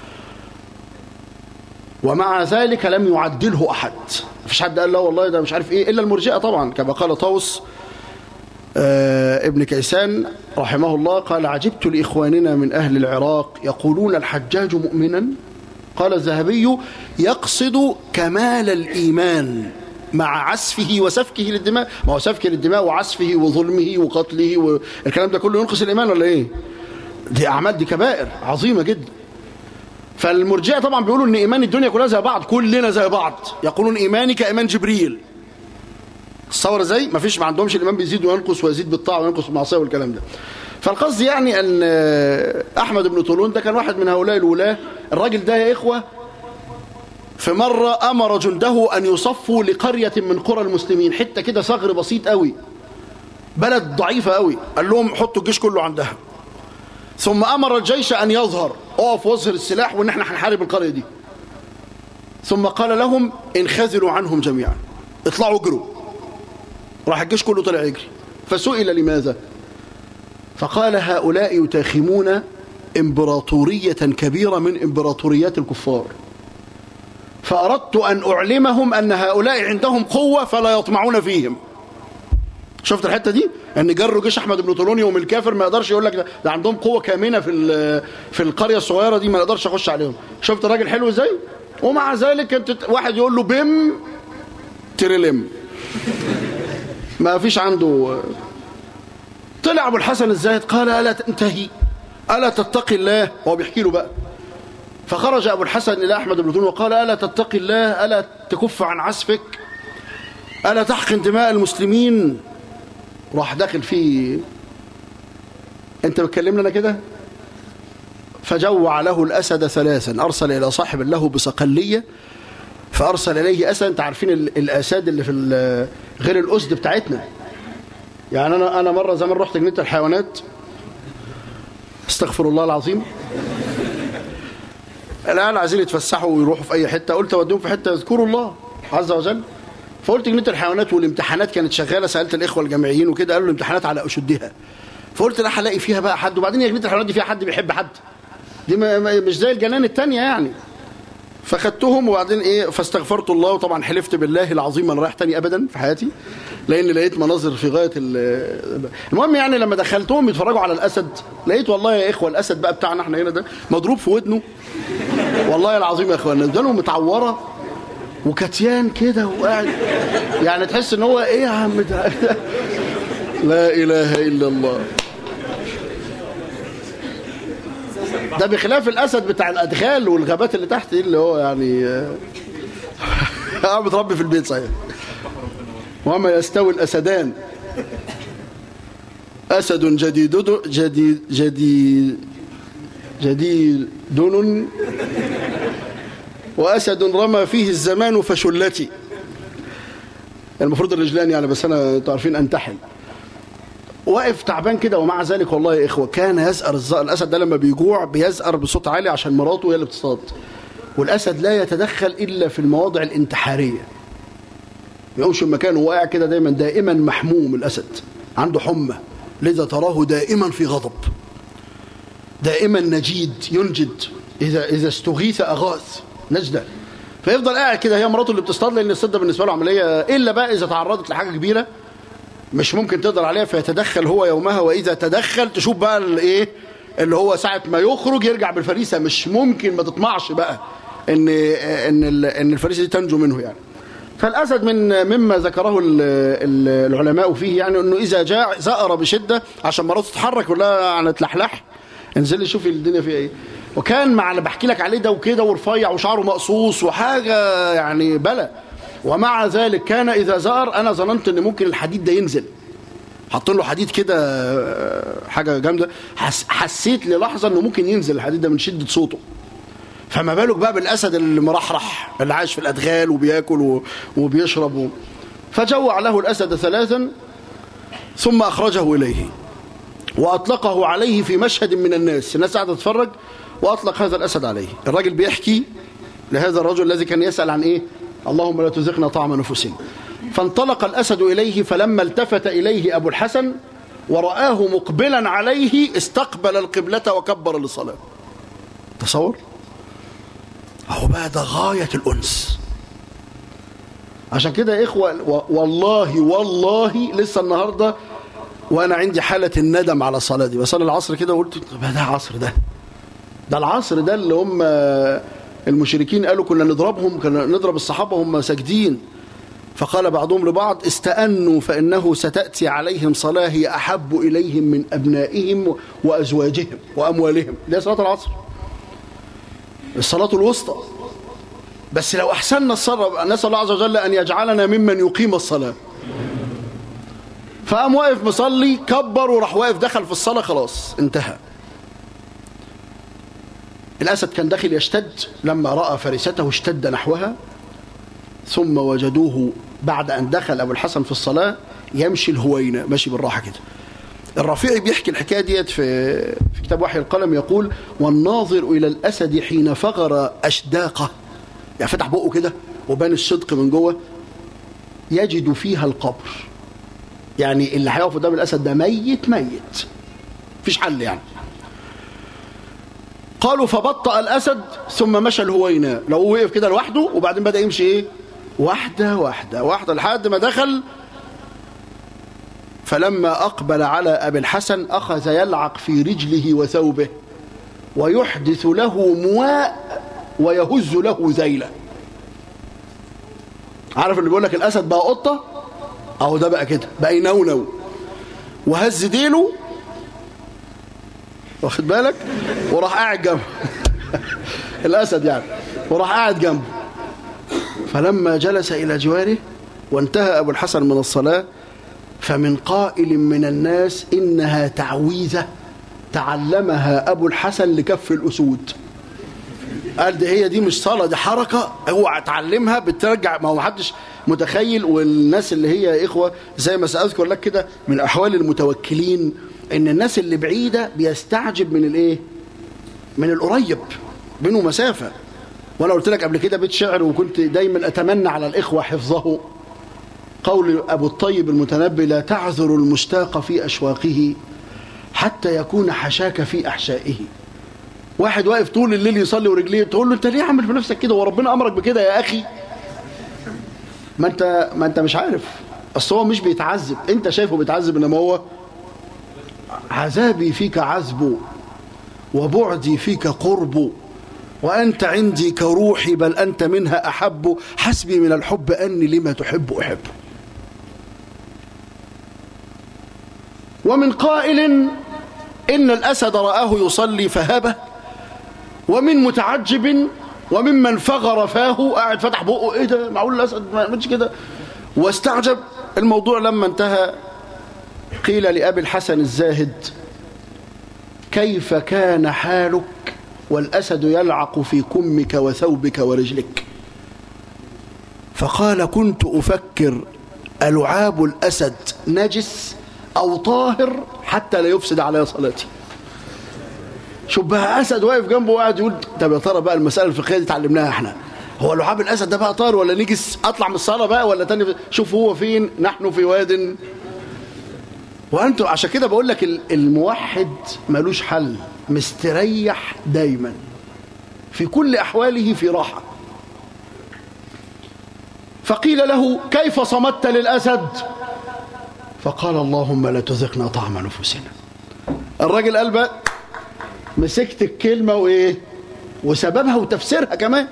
ومع ذلك لم يعدله أحد مفيش حد قال لا والله ده مش عارف إيه إلا المرجئة طبعا كما قال طوس آه ابن كيسان رحمه الله قال عجبت لإخواننا من أهل العراق يقولون الحجاج مؤمنا قال الذهبي يقصد كمال الإيمان مع عسفه وسفكه للدماء ما هو سفك للدماء وعسفه وظلمه وقتله والكلام ده كله ينقص الإيمان ولا إيه دي أعمال دي كبائر عظيمة جدا فالمرجئه طبعا بيقولوا ان ايمان الدنيا كلها زي بعض كلنا زي بعض يقولون ايماني كايمان جبريل الصور زي ما فيش ما عندهمش الايمان بيزيد وينقص ويزيد بالطاعه وينقص بالمعصيه والكلام ده فالقصد يعني ان احمد بن طولون ده كان واحد من هؤلاء الولاه الراجل ده يا اخوه في مرة أمر جنده أن يصفوا لقرية من قرى المسلمين حتة كده ثغر بسيط قوي بلد ضعيفة قوي قال لهم حطوا الجيش كله عندها ثم أمر الجيش أن يظهر اقف واظهر السلاح وإن احنا هنحارب القرية دي ثم قال لهم انخذلوا عنهم جميعا اطلعوا اجروا راح الجيش كله طلع يجري فسئل لماذا فقال هؤلاء يتاخمون امبراطورية كبيرة من امبراطوريات الكفار فأردت أن أعلمهم أن هؤلاء عندهم قوة فلا يطمعون فيهم شفت الحتة دي ان جروا جيش احمد بن طولون يوم الكافر ما يقدرش يقول لك ده, ده عندهم قوة كامنة في في القرية الصغيرة دي ما يقدرش يخش عليهم شفت الراجل حلو ازاي ومع ذلك انت واحد يقول له بم تريلم ما فيش عنده طلع ابو الحسن الزاهد قال الا تنتهي الا تتقي الله هو بيحكي له بقى فخرج ابو الحسن الى احمد بن طولون وقال الا تتقي الله الا تكف عن عسفك الا تحقن دماء المسلمين راح داخل فيه انت بتكلمنا انا كده فجوع له الاسد ثلاثا ارسل الى صاحب له بصقليه فارسل اليه اسد انت عارفين الاساد اللي في غير الاسد بتاعتنا يعني انا انا مره زمان رحت جنينه الحيوانات استغفر الله العظيم الان عايزين يتفسحوا ويروحوا في اي حته قلت اوديهم في حته يذكروا الله عز وجل فقلت جنينه الحيوانات والامتحانات كانت شغاله سالت الاخوه الجامعيين وكده قالوا الامتحانات على اشدها فقلت لا هلاقي فيها بقى حد وبعدين يا جنينه الحيوانات دي فيها حد بيحب حد دي مش زي الجنان التانية يعني فخدتهم وبعدين ايه فاستغفرت الله وطبعا حلفت بالله العظيم انا رايح تاني ابدا في حياتي لان لقيت مناظر في غايه المهم يعني لما دخلتهم يتفرجوا على الاسد لقيت والله يا اخوه الاسد بقى بتاعنا احنا هنا ده مضروب في ودنه والله العظيم يا اخوانا ودانه متعوره وكتيان كده وقاعد يعني تحس ان هو ايه يا عم ده لا اله الا الله ده بخلاف الاسد بتاع الادغال والغابات اللي تحت دي اللي هو يعني اه متربي في البيت صحيح وما يستوي الاسدان اسد جديد جديد جديد جديد دون وأسد رمى فيه الزمان فشلتي المفروض الرجلان يعني بس أنا تعرفين أنتحل واقف تعبان كده ومع ذلك والله يا إخوة كان يزأر الأسد ده لما بيجوع بيزأر بصوت عالي عشان مراته هي اللي بتصطاد والأسد لا يتدخل إلا في المواضع الانتحارية يقومش مكانه واقع كده دايما دائما محموم الأسد عنده حمى لذا تراه دائما في غضب دائما نجيد ينجد إذا إذا استغيث أغاث نجدة فيفضل قاعد كده هي مراته اللي بتصطاد لان الصيد بالنسبه له عمليه الا بقى اذا تعرضت لحاجه كبيره مش ممكن تقدر عليها فيتدخل هو يومها واذا تدخل تشوف بقى الايه اللي هو ساعه ما يخرج يرجع بالفريسه مش ممكن ما تطمعش بقى ان ان ان الفريسه دي تنجو منه يعني فالاسد من مما ذكره العلماء فيه يعني انه اذا جاء زأر بشده عشان مراته تتحرك ولا عن تلحلح انزلي شوفي الدنيا فيها ايه وكان مع اللي بحكي لك عليه ده وكده ورفيع وشعره مقصوص وحاجة يعني بلا ومع ذلك كان إذا زار أنا ظننت أن ممكن الحديد ده ينزل حاطين له حديد كده حاجة جامدة حس حسيت للحظة أنه ممكن ينزل الحديد ده من شدة صوته فما بالك بقى بالأسد اللي مرحرح اللي عايش في الأدغال وبياكل وبيشرب فجوع له الأسد ثلاثا ثم أخرجه إليه وأطلقه عليه في مشهد من الناس الناس قاعدة تتفرج وأطلق هذا الأسد عليه الراجل بيحكي لهذا الرجل الذي كان يسأل عن إيه اللهم لا تزغنا طعم نفوسنا فانطلق الأسد إليه فلما التفت إليه أبو الحسن ورآه مقبلا عليه استقبل القبلة وكبر للصلاة تصور أهو بقى ده غاية الأنس عشان كده يا إخوة والله والله لسه النهاردة وأنا عندي حالة الندم على الصلاة دي بصلي العصر كده وقلت ده عصر ده ده العصر ده اللي هم المشركين قالوا كنا نضربهم كنا نضرب الصحابة هم ساجدين فقال بعضهم لبعض استأنوا فإنه ستأتي عليهم صلاة هي أحب إليهم من أبنائهم وأزواجهم وأموالهم دي صلاة العصر الصلاة الوسطى بس لو أحسننا الصلاة نسأل الله عز وجل أن يجعلنا ممن يقيم الصلاة فقام واقف مصلي كبر وراح واقف دخل في الصلاة خلاص انتهى الأسد كان داخل يشتد لما رأى فريسته اشتد نحوها ثم وجدوه بعد أن دخل أبو الحسن في الصلاة يمشي الهوينة ماشي بالراحة كده الرفيعي بيحكي الحكاية ديت في, في كتاب وحي القلم يقول والناظر إلى الأسد حين فغر أشداقه يعني فتح بقه كده وبان الصدق من جوه يجد فيها القبر يعني اللي هيقف قدام الأسد ده ميت ميت مفيش حل يعني قالوا فبطأ الأسد ثم مشى الهوينة لو وقف كده لوحده وبعدين بدأ يمشي إيه واحدة واحدة واحدة لحد ما دخل فلما أقبل على أبي الحسن أخذ يلعق في رجله وثوبه ويحدث له مواء ويهز له ذيلا عارف اللي بيقول لك الأسد بقى قطة أهو ده بقى كده بقى ينونو وهز ديله واخد بالك وراح قاعد جنبه الأسد يعني وراح قاعد جنبه فلما جلس إلى جواره وانتهى أبو الحسن من الصلاة فمن قائل من الناس إنها تعويذة تعلمها أبو الحسن لكف الأسود قال دي هي دي مش صلاة دي حركة هو اتعلمها بترجع ما هو محدش متخيل والناس اللي هي إخوة زي ما سأذكر لك كده من أحوال المتوكلين إن الناس اللي بعيدة بيستعجب من الإيه من القريب بينه مسافة وأنا قلت لك قبل كده بيت شعر وكنت دايما أتمنى على الإخوة حفظه قول أبو الطيب المتنبي لا تعذر المشتاق في أشواقه حتى يكون حشاك في أحشائه واحد واقف طول الليل يصلي ورجليه تقول له انت ليه عامل في نفسك كده وربنا امرك بكده يا اخي ما انت ما انت مش عارف اصل هو مش بيتعذب انت شايفه بيتعذب انما هو عذابي فيك عذب وبعدي فيك قرب وأنت عندي كروحي بل أنت منها أحب حسبي من الحب أني لما تحب أحب ومن قائل إن الأسد رآه يصلي فهابه ومن متعجب وممن فغر فاه قاعد فتح بقه ايه ده معقول الاسد ما يعملش كده واستعجب الموضوع لما انتهى قيل لأبي الحسن الزاهد كيف كان حالك والأسد يلعق في كمك وثوبك ورجلك فقال كنت أفكر ألعاب الأسد نجس أو طاهر حتى لا يفسد علي صلاتي شوف بقى أسد واقف جنبه وقاعد يقول طب يا ترى بقى المسألة الفقهية دي اتعلمناها احنا هو لعاب الأسد ده بقى طاهر ولا نجس أطلع من الصلاة بقى ولا تاني شوف هو فين نحن في واد وأنتم عشان كده بقول لك الموحد ملوش حل مستريح دايما في كل أحواله في راحة فقيل له كيف صمت للأسد فقال اللهم لا تذقنا طعم نفوسنا الراجل قال بقى مسكت الكلمة وإيه وسببها وتفسيرها كمان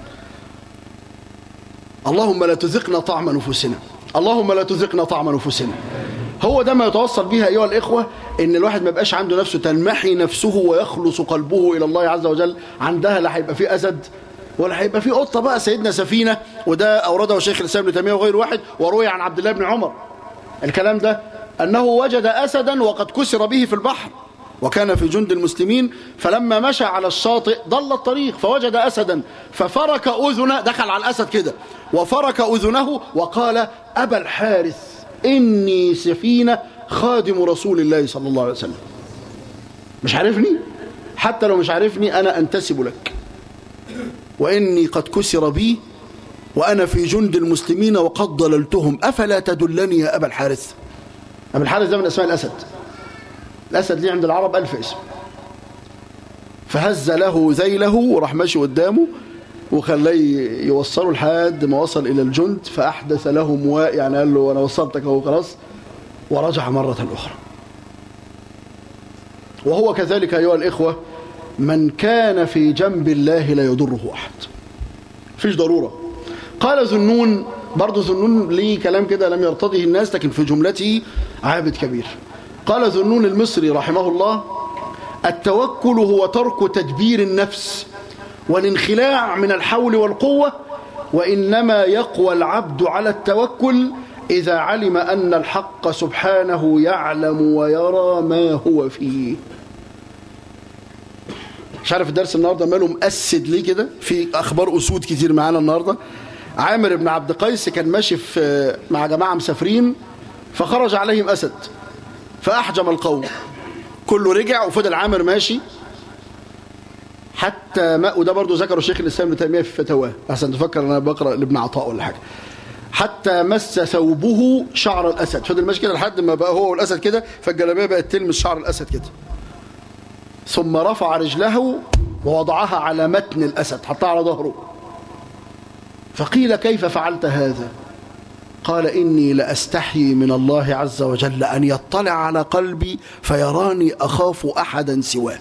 اللهم لا تذقنا طعم نفوسنا اللهم لا تذقنا طعم نفوسنا هو ده ما يتوصل بها أيها الإخوة إن الواحد ما يبقاش عنده نفسه تنمحي نفسه ويخلص قلبه إلى الله عز وجل عندها لا هيبقى فيه أسد ولا هيبقى فيه قطة بقى سيدنا سفينة وده أورده شيخ الإسلام ابن تيمية وغير واحد وروي عن عبد الله بن عمر الكلام ده أنه وجد أسدا وقد كسر به في البحر وكان في جند المسلمين فلما مشى على الشاطئ ضل الطريق فوجد أسدا ففرك أذنه دخل على الأسد كده وفرك أذنه وقال أبا الحارث إني سفينة خادم رسول الله صلى الله عليه وسلم مش عارفني حتى لو مش عارفني أنا أنتسب لك وإني قد كسر بي وأنا في جند المسلمين وقد ضللتهم أفلا تدلني يا أبا الحارث أبا الحارث ده من أسماء الأسد الأسد ليه عند العرب ألف اسم فهز له ذيله وراح ماشي قدامه وخلاه يوصله لحد ما وصل إلى الجند فأحدث له مواء يعني قال له أنا وصلتك أهو خلاص ورجع مرة أخرى وهو كذلك أيها الإخوة من كان في جنب الله لا يضره أحد فيش ضرورة قال ذنون برضه ذنون ليه كلام كده لم يرتضيه الناس لكن في جملته عابد كبير قال ذنون المصري رحمه الله التوكل هو ترك تدبير النفس والانخلاع من الحول والقوة وإنما يقوى العبد على التوكل إذا علم أن الحق سبحانه يعلم ويرى ما هو فيه مش عارف الدرس النهارده ماله مأسد ليه كده في اخبار اسود كتير معانا النهارده عامر بن عبد قيس كان ماشي في مع جماعه مسافرين فخرج عليهم اسد فاحجم القوم كله رجع وفضل عامر ماشي حتى ما وده برضه ذكره شيخ الاسلام ابن تيميه في فتاواه احسن تفكر انا بقرا لابن عطاء ولا حاجه حتى مس ثوبه شعر الاسد فضل ماشي كده لحد ما بقى هو والاسد كده فالجلابيه بقت تلمس شعر الاسد كده ثم رفع رجله ووضعها على متن الأسد حطها على ظهره فقيل كيف فعلت هذا قال إني لأستحيي من الله عز وجل أن يطلع على قلبي فيراني أخاف أحدا سواه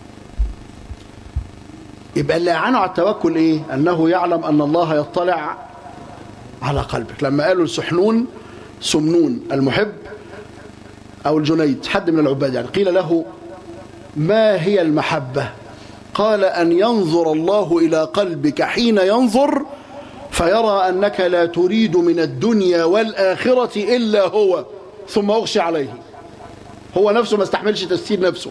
يبقى اللي أعانه على التوكل إيه أنه يعلم أن الله يطلع على قلبك لما قالوا لسحنون سمنون المحب أو الجنيد حد من العباد يعني قيل له ما هي المحبة قال أن ينظر الله إلى قلبك حين ينظر فيرى أنك لا تريد من الدنيا والآخرة إلا هو ثم أغشي عليه هو نفسه ما استحملش تسير نفسه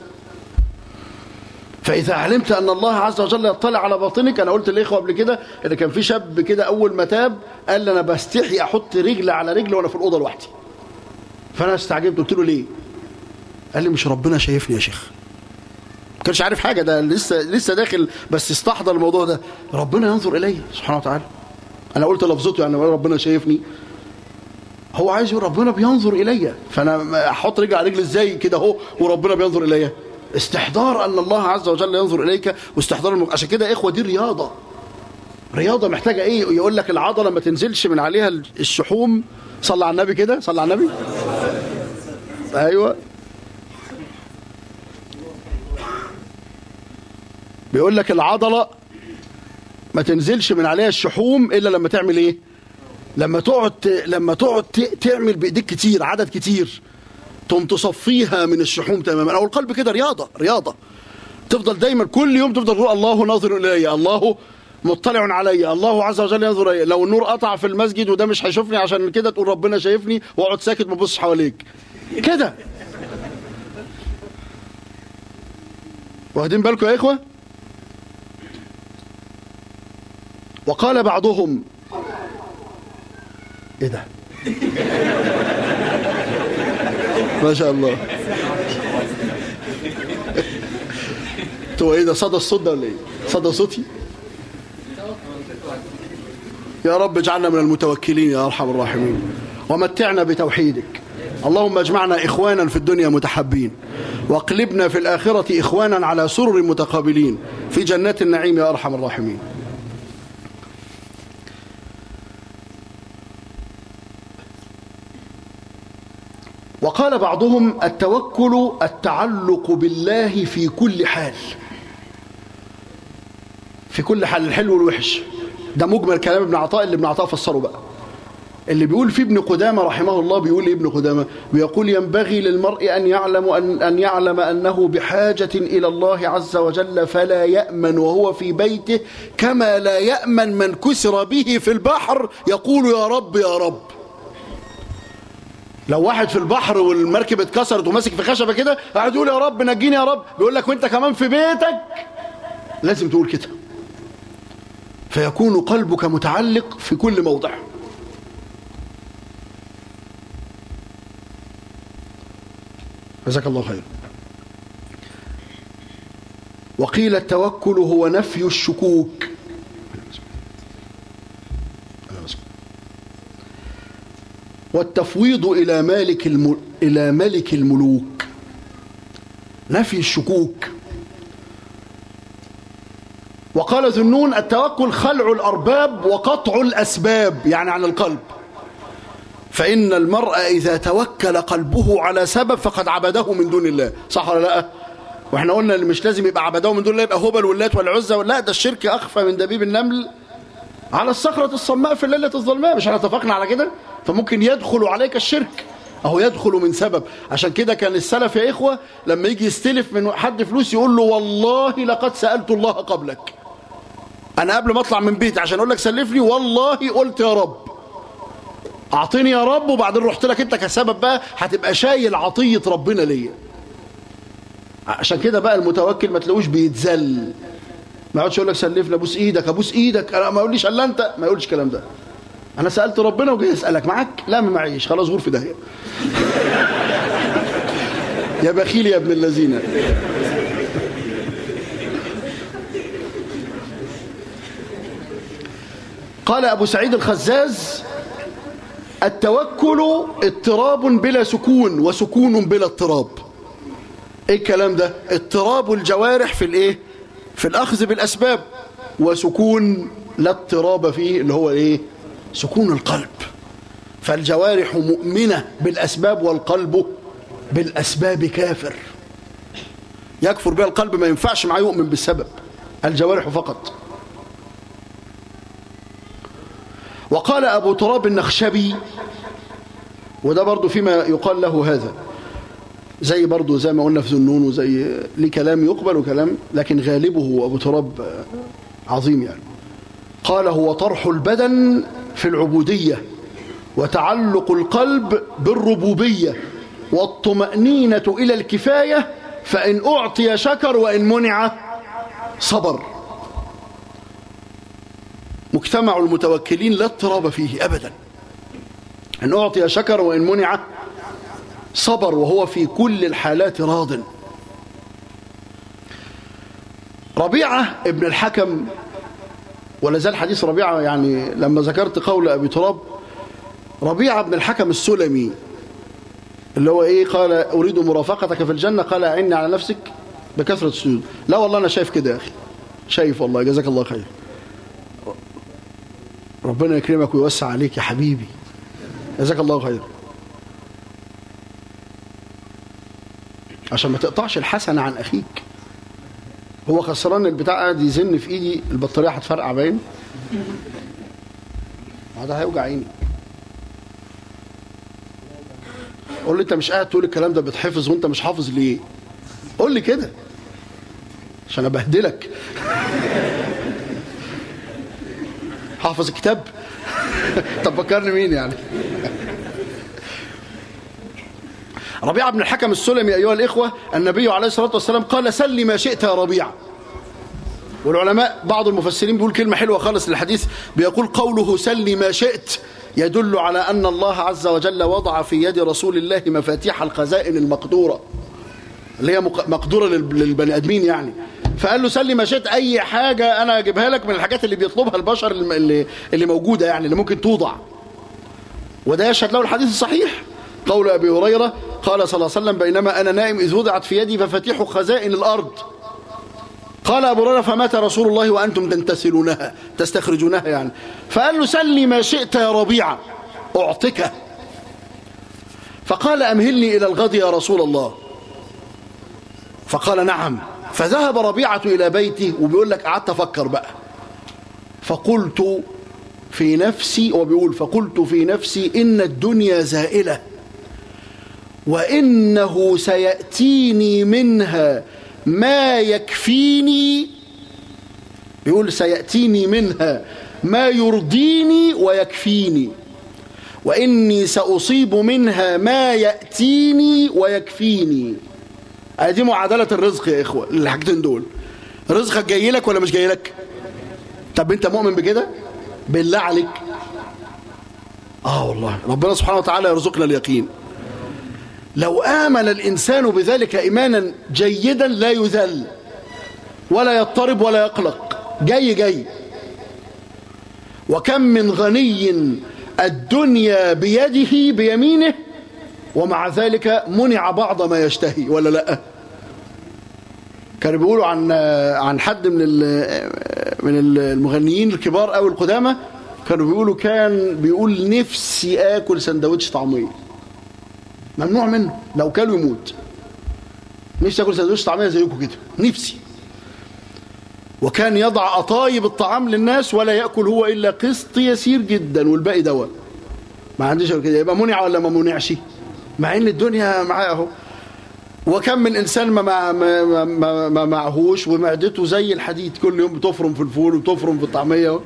فإذا علمت أن الله عز وجل يطلع على باطنك أنا قلت للإخوة قبل كده إن كان في شاب كده أول ما تاب قال لي أنا بستحي أحط رجل على رجل وأنا في الأوضة لوحدي فأنا استعجبت قلت له ليه قال لي مش ربنا شايفني يا شيخ ما كانش عارف حاجة ده لسه لسه داخل بس استحضر الموضوع ده ربنا ينظر إلي سبحانه وتعالى أنا قلت لفظته يعني ربنا شايفني هو عايز يقول ربنا بينظر إلي فأنا أحط رجل على رجل إزاي كده أهو وربنا بينظر إلي استحضار أن الله عز وجل ينظر إليك واستحضار المك... عشان كده يا إخوة دي رياضة رياضة محتاجة إيه يقول لك العضلة ما تنزلش من عليها الشحوم صلى على النبي كده صلى على النبي أيوة بيقول لك العضلة ما تنزلش من عليها الشحوم إلا لما تعمل إيه لما تقعد لما تقعد تعمل بايديك كتير عدد كتير تقوم تصفيها من الشحوم تماما او القلب كده رياضه رياضه تفضل دايما كل يوم تفضل تقول الله ناظر الي الله مطلع علي الله عز وجل ينظر الي لو النور قطع في المسجد وده مش هيشوفني عشان كده تقول ربنا شايفني واقعد ساكت ما تبصش حواليك كده واخدين بالكم يا اخوه وقال بعضهم ايه ده ما شاء الله تو ايه ده صدى الصوت ده ولا ايه صدى صوتي يا رب اجعلنا من المتوكلين يا ارحم الراحمين ومتعنا بتوحيدك اللهم اجمعنا اخوانا في الدنيا متحبين واقلبنا في الاخره اخوانا على سرر متقابلين في جنات النعيم يا ارحم الراحمين وقال بعضهم التوكل التعلق بالله في كل حال في كل حال الحلو والوحش ده مجمل كلام ابن عطاء اللي ابن عطاء فسره بقى اللي بيقول في ابن قدامة رحمه الله بيقول ابن قدامة بيقول ينبغي للمرء أن يعلم أن, أن يعلم أنه بحاجة إلى الله عز وجل فلا يأمن وهو في بيته كما لا يأمن من كسر به في البحر يقول يا رب يا رب لو واحد في البحر والمركب اتكسرت وماسك في خشبه كده قاعد يقول يا رب نجيني يا رب بيقول لك وانت كمان في بيتك لازم تقول كده فيكون قلبك متعلق في كل موضع جزاك الله خير وقيل التوكل هو نفي الشكوك والتفويض إلى مالك الم... إلى ملك الملوك نفي الشكوك وقال ذنون التوكل خلع الأرباب وقطع الأسباب يعني عن القلب فإن المرء إذا توكل قلبه على سبب فقد عبده من دون الله صح ولا لا واحنا قلنا اللي مش لازم يبقى عبدوه من دول لا يبقى هبل واللات والعزى لا ده الشرك اخفى من دبيب النمل على الصخرة الصماء في الليلة الظلماء مش احنا اتفقنا على كده فممكن يدخل عليك الشرك اهو يدخل من سبب عشان كده كان السلف يا إخوة لما يجي يستلف من حد فلوس يقول له والله لقد سألت الله قبلك أنا قبل ما أطلع من بيتي عشان أقول لك سلفني والله قلت يا رب أعطيني يا رب وبعدين رحت لك أنت كسبب بقى هتبقى شايل عطية ربنا ليا عشان كده بقى المتوكل ما تلاقوش بيتذل ما يقعدش يقول لك سلفنا ابوس ايدك ابوس ايدك انا ما يقوليش الا انت ما يقولش الكلام ده انا سالت ربنا وجاي اسالك معاك لا ما معيش خلاص غور في داهيه يا بخيل يا ابن الذين قال ابو سعيد الخزاز التوكل اضطراب بلا سكون وسكون بلا اضطراب ايه الكلام ده اضطراب الجوارح في الايه في الاخذ بالاسباب وسكون لا اضطراب فيه اللي هو ايه سكون القلب فالجوارح مؤمنة بالاسباب والقلب بالاسباب كافر يكفر بها القلب ما ينفعش معاه يؤمن بالسبب الجوارح فقط وقال أبو تراب النخشبي وده برضو فيما يقال له هذا زي برضو زي ما قلنا في ذنون وزي ليه كلام يقبل وكلام لكن غالبه أبو تراب عظيم يعني قال هو طرح البدن في العبودية وتعلق القلب بالربوبية والطمأنينة إلى الكفاية فإن أعطي شكر وإن منع صبر مجتمع المتوكلين لا اضطراب فيه أبدا إن أعطي شكر وإن منع صبر وهو في كل الحالات راض ربيعة ابن الحكم ولا زال حديث ربيعة يعني لما ذكرت قول أبي تراب ربيعة ابن الحكم السلمي اللي هو ايه قال اريد مرافقتك في الجنة قال اعني على نفسك بكثرة السجود لا والله انا شايف كده يا اخي شايف والله جزاك الله خير ربنا يكرمك ويوسع عليك يا حبيبي جزاك الله خير عشان ما تقطعش الحسنة عن أخيك هو خسران البتاع قاعد يزن في ايدي البطارية هتفرقع باين هذا هيوجع عيني قول لي انت مش قاعد تقول الكلام ده بتحفظ وانت مش حافظ ليه قول لي كده عشان ابهدلك حافظ الكتاب طب فكرني مين يعني ربيعة بن الحكم السلمي أيها الإخوة النبي عليه الصلاة والسلام قال سل ما شئت يا ربيعة والعلماء بعض المفسرين بيقول كلمة حلوة خالص للحديث بيقول قوله سل ما شئت يدل على أن الله عز وجل وضع في يد رسول الله مفاتيح الخزائن المقدورة اللي هي مقدورة للبني أدمين يعني فقال له سلي ما شئت أي حاجة أنا أجيبها لك من الحاجات اللي بيطلبها البشر اللي, اللي موجودة يعني اللي ممكن توضع وده يشهد له الحديث الصحيح قول أبي هريرة قال صلى الله عليه وسلم بينما أنا نائم إذ وضعت في يدي مفاتيح خزائن الأرض قال أبو هريرة فمات رسول الله وأنتم تنتسلونها تستخرجونها يعني فقال له سلي ما شئت يا ربيعة أعطك فقال أمهلني إلى الغد يا رسول الله فقال نعم فذهب ربيعة إلى بيته وبيقول لك قعدت أفكر بقى فقلت في نفسي وبيقول فقلت في نفسي إن الدنيا زائلة وإنه سيأتيني منها ما يكفيني بيقول سيأتيني منها ما يرضيني ويكفيني وإني سأصيب منها ما يأتيني ويكفيني دي معادلة الرزق يا إخوة الحاجتين دول رزقك جاي لك ولا مش جاي لك طب أنت مؤمن بكده بالله عليك آه والله ربنا سبحانه وتعالى يرزقنا اليقين لو آمن الإنسان بذلك إيمانا جيدا لا يذل ولا يضطرب ولا يقلق جاي جاي وكم من غني الدنيا بيده بيمينه ومع ذلك منع بعض ما يشتهي ولا لا كانوا بيقولوا عن عن حد من من المغنيين الكبار او القدامى كانوا بيقولوا كان بيقول نفسي اكل سندوتش طعميه ممنوع منه لو كانوا يموت نفسي اكل سندوتش طعميه زيكم كده نفسي وكان يضع أطايب الطعام للناس ولا يأكل هو إلا قسط يسير جدا والباقي دواء ما عنديش كده يبقى منع ولا ما منعش مع ان الدنيا معاه اهو وكم من انسان ما ما ما, ما, ما معهوش ومعدته زي الحديد كل يوم بتفرم في الفول وبتفرم في الطعميه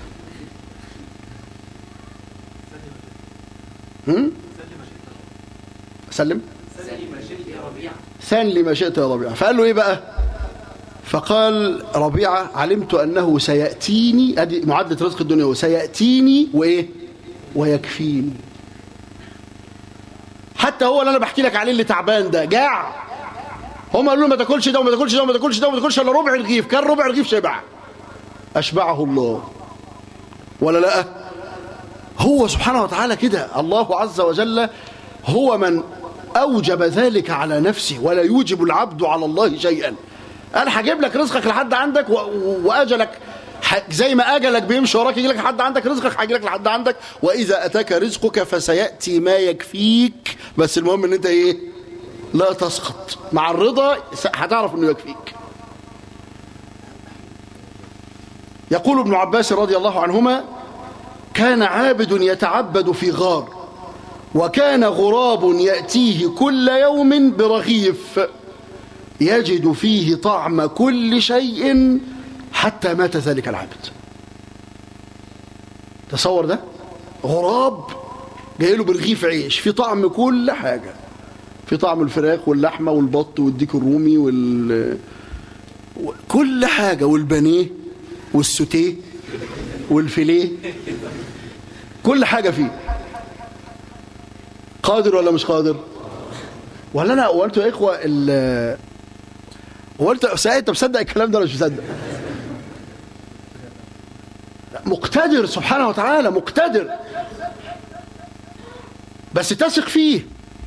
هم؟ سلم سن لي ما شئت يا ربيعه فقال له ايه بقى فقال ربيعه علمت انه سياتيني ادي معادله رزق الدنيا سياتيني وايه ويكفيني حتى هو اللي انا بحكي لك عليه اللي تعبان ده جاع هم قالوا له ما تاكلش ده وما تاكلش ده وما تاكلش ده وما تاكلش الا ربع رغيف كان ربع رغيف شبع اشبعه الله ولا لا هو سبحانه وتعالى كده الله عز وجل هو من اوجب ذلك على نفسه ولا يوجب العبد على الله شيئا انا هجيب لك رزقك لحد عندك واجلك زي ما اجلك بيمشي وراك يجي لك لحد عندك رزقك هيجي لك لحد عندك واذا اتاك رزقك فسياتي ما يكفيك بس المهم ان انت ايه لا تسقط مع الرضا هتعرف انه يكفيك يقول ابن عباس رضي الله عنهما كان عابد يتعبد في غار وكان غراب ياتيه كل يوم برغيف يجد فيه طعم كل شيء حتى مات ذلك العبد تصور ده غراب جاي له برغيف عيش في طعم كل حاجة في طعم الفراخ واللحمة والبط والديك الرومي وال كل حاجة والبانيه والسوتيه والفيليه كل حاجة فيه قادر ولا مش قادر ولا انا هو انتوا يا اخوه ال هو انت سعيد انت مصدق الكلام ده ولا مش مصدق مقتدر سبحانه وتعالى مقتدر بس تثق فيه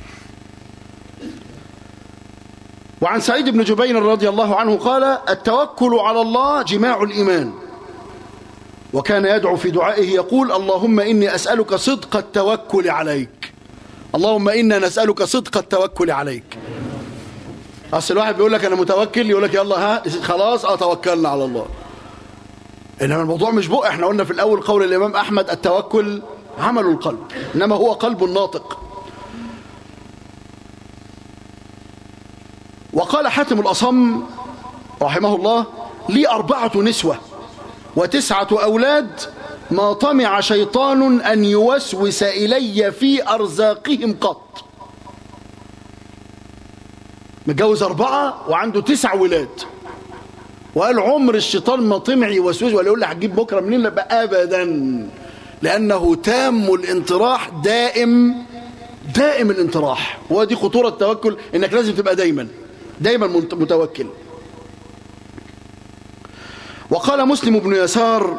وعن سعيد بن جبير رضي الله عنه قال التوكل على الله جماع الإيمان وكان يدعو في دعائه يقول اللهم إني أسألك صدق التوكل عليك اللهم إنا نسألك صدق التوكل عليك أصل الواحد بيقول لك أنا متوكل يقول لك يلا ها خلاص اه توكلنا على الله إنما الموضوع مش بق احنا قلنا في الأول قول الإمام أحمد التوكل عمل القلب إنما هو قلب ناطق وقال حاتم الأصم رحمه الله لي أربعة نسوة وتسعة أولاد ما طمع شيطان أن يوسوس إلي في أرزاقهم قط متجوز أربعة وعنده تسع ولاد وقال عمر الشيطان ما طمع يوسوس ولا يقول لي هتجيب بكرة منين لا أبدا لأنه تام الانطراح دائم دائم الانطراح ودي خطورة التوكل إنك لازم تبقى دايما دايما متوكل وقال مسلم بن يسار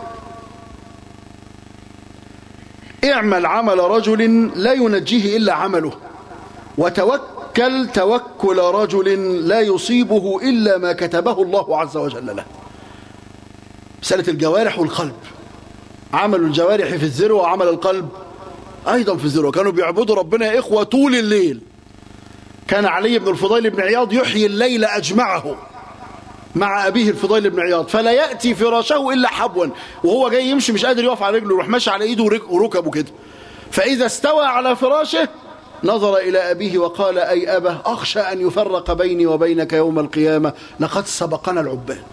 اعمل عمل رجل لا ينجيه إلا عمله وتوكل توكل رجل لا يصيبه إلا ما كتبه الله عز وجل له مسألة الجوارح والقلب عمل الجوارح في الذروة وعمل القلب أيضا في الذروة كانوا بيعبدوا ربنا يا إخوة طول الليل كان علي بن الفضيل بن عياض يحيي الليل أجمعه مع أبيه الفضيل بن عياض فلا يأتي فراشه إلا حبوا وهو جاي يمشي مش قادر يقف على رجله يروح ماشي على إيده وركبه كده فإذا استوى على فراشه نظر إلى أبيه وقال أي أبه أخشى أن يفرق بيني وبينك يوم القيامة لقد سبقنا العباد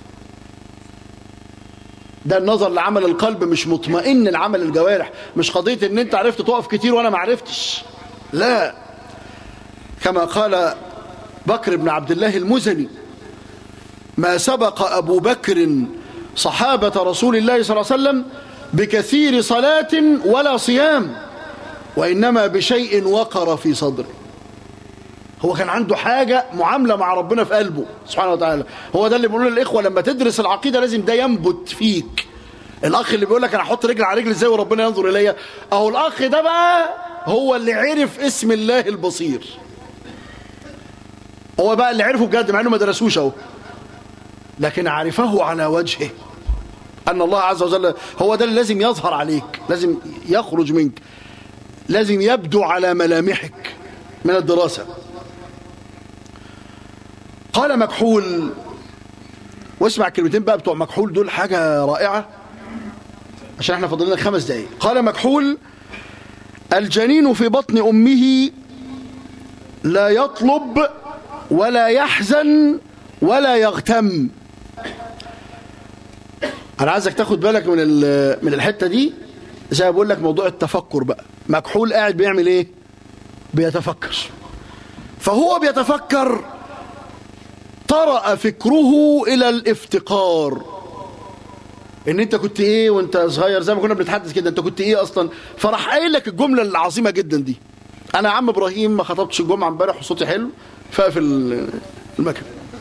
ده النظر لعمل القلب مش مطمئن لعمل الجوارح مش قضية ان انت عرفت تقف كتير وانا ما عرفتش لا كما قال بكر بن عبد الله المزني ما سبق أبو بكر صحابة رسول الله صلى الله عليه وسلم بكثير صلاة ولا صيام وإنما بشيء وقر في صدره هو كان عنده حاجة معاملة مع ربنا في قلبه سبحانه وتعالى هو ده اللي بيقول للإخوة لما تدرس العقيدة لازم ده ينبت فيك الأخ اللي بيقول لك أنا أحط رجل على رجل إزاي وربنا ينظر إليا أهو الأخ ده بقى هو اللي عرف اسم الله البصير هو بقى اللي عرفه بجد مع انه ما درسوش اهو لكن عرفه على وجهه ان الله عز وجل هو ده اللي لازم يظهر عليك لازم يخرج منك لازم يبدو على ملامحك من الدراسة قال مكحول واسمع الكلمتين بقى بتوع مكحول دول حاجة رائعة عشان احنا فاضل لنا خمس دقايق قال مكحول الجنين في بطن أمه لا يطلب ولا يحزن ولا يغتم انا عايزك تاخد بالك من من الحته دي زي ما بقول لك موضوع التفكر بقى مكحول قاعد بيعمل ايه بيتفكر فهو بيتفكر طرأ فكره الى الافتقار ان انت كنت ايه وانت صغير زي ما كنا بنتحدث كده انت كنت ايه اصلا فراح قايل لك الجمله العظيمه جدا دي انا يا عم ابراهيم ما خطبتش الجمعه امبارح وصوتي حلو فاقفل المكن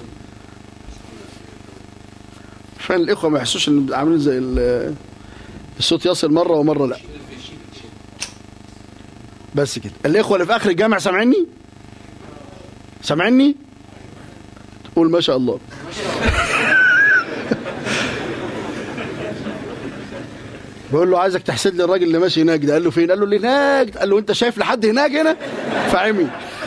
عشان الاخوه ما يحسوش ان عاملين زي الصوت يصل مره ومره لا بس كده الاخوه اللي في اخر الجامع سامعيني سامعيني قول ما شاء الله بقول له عايزك تحسد لي الراجل اللي ماشي هناك ده قال له فين قال له اللي هناك قال له انت شايف لحد هناك هنا فعمي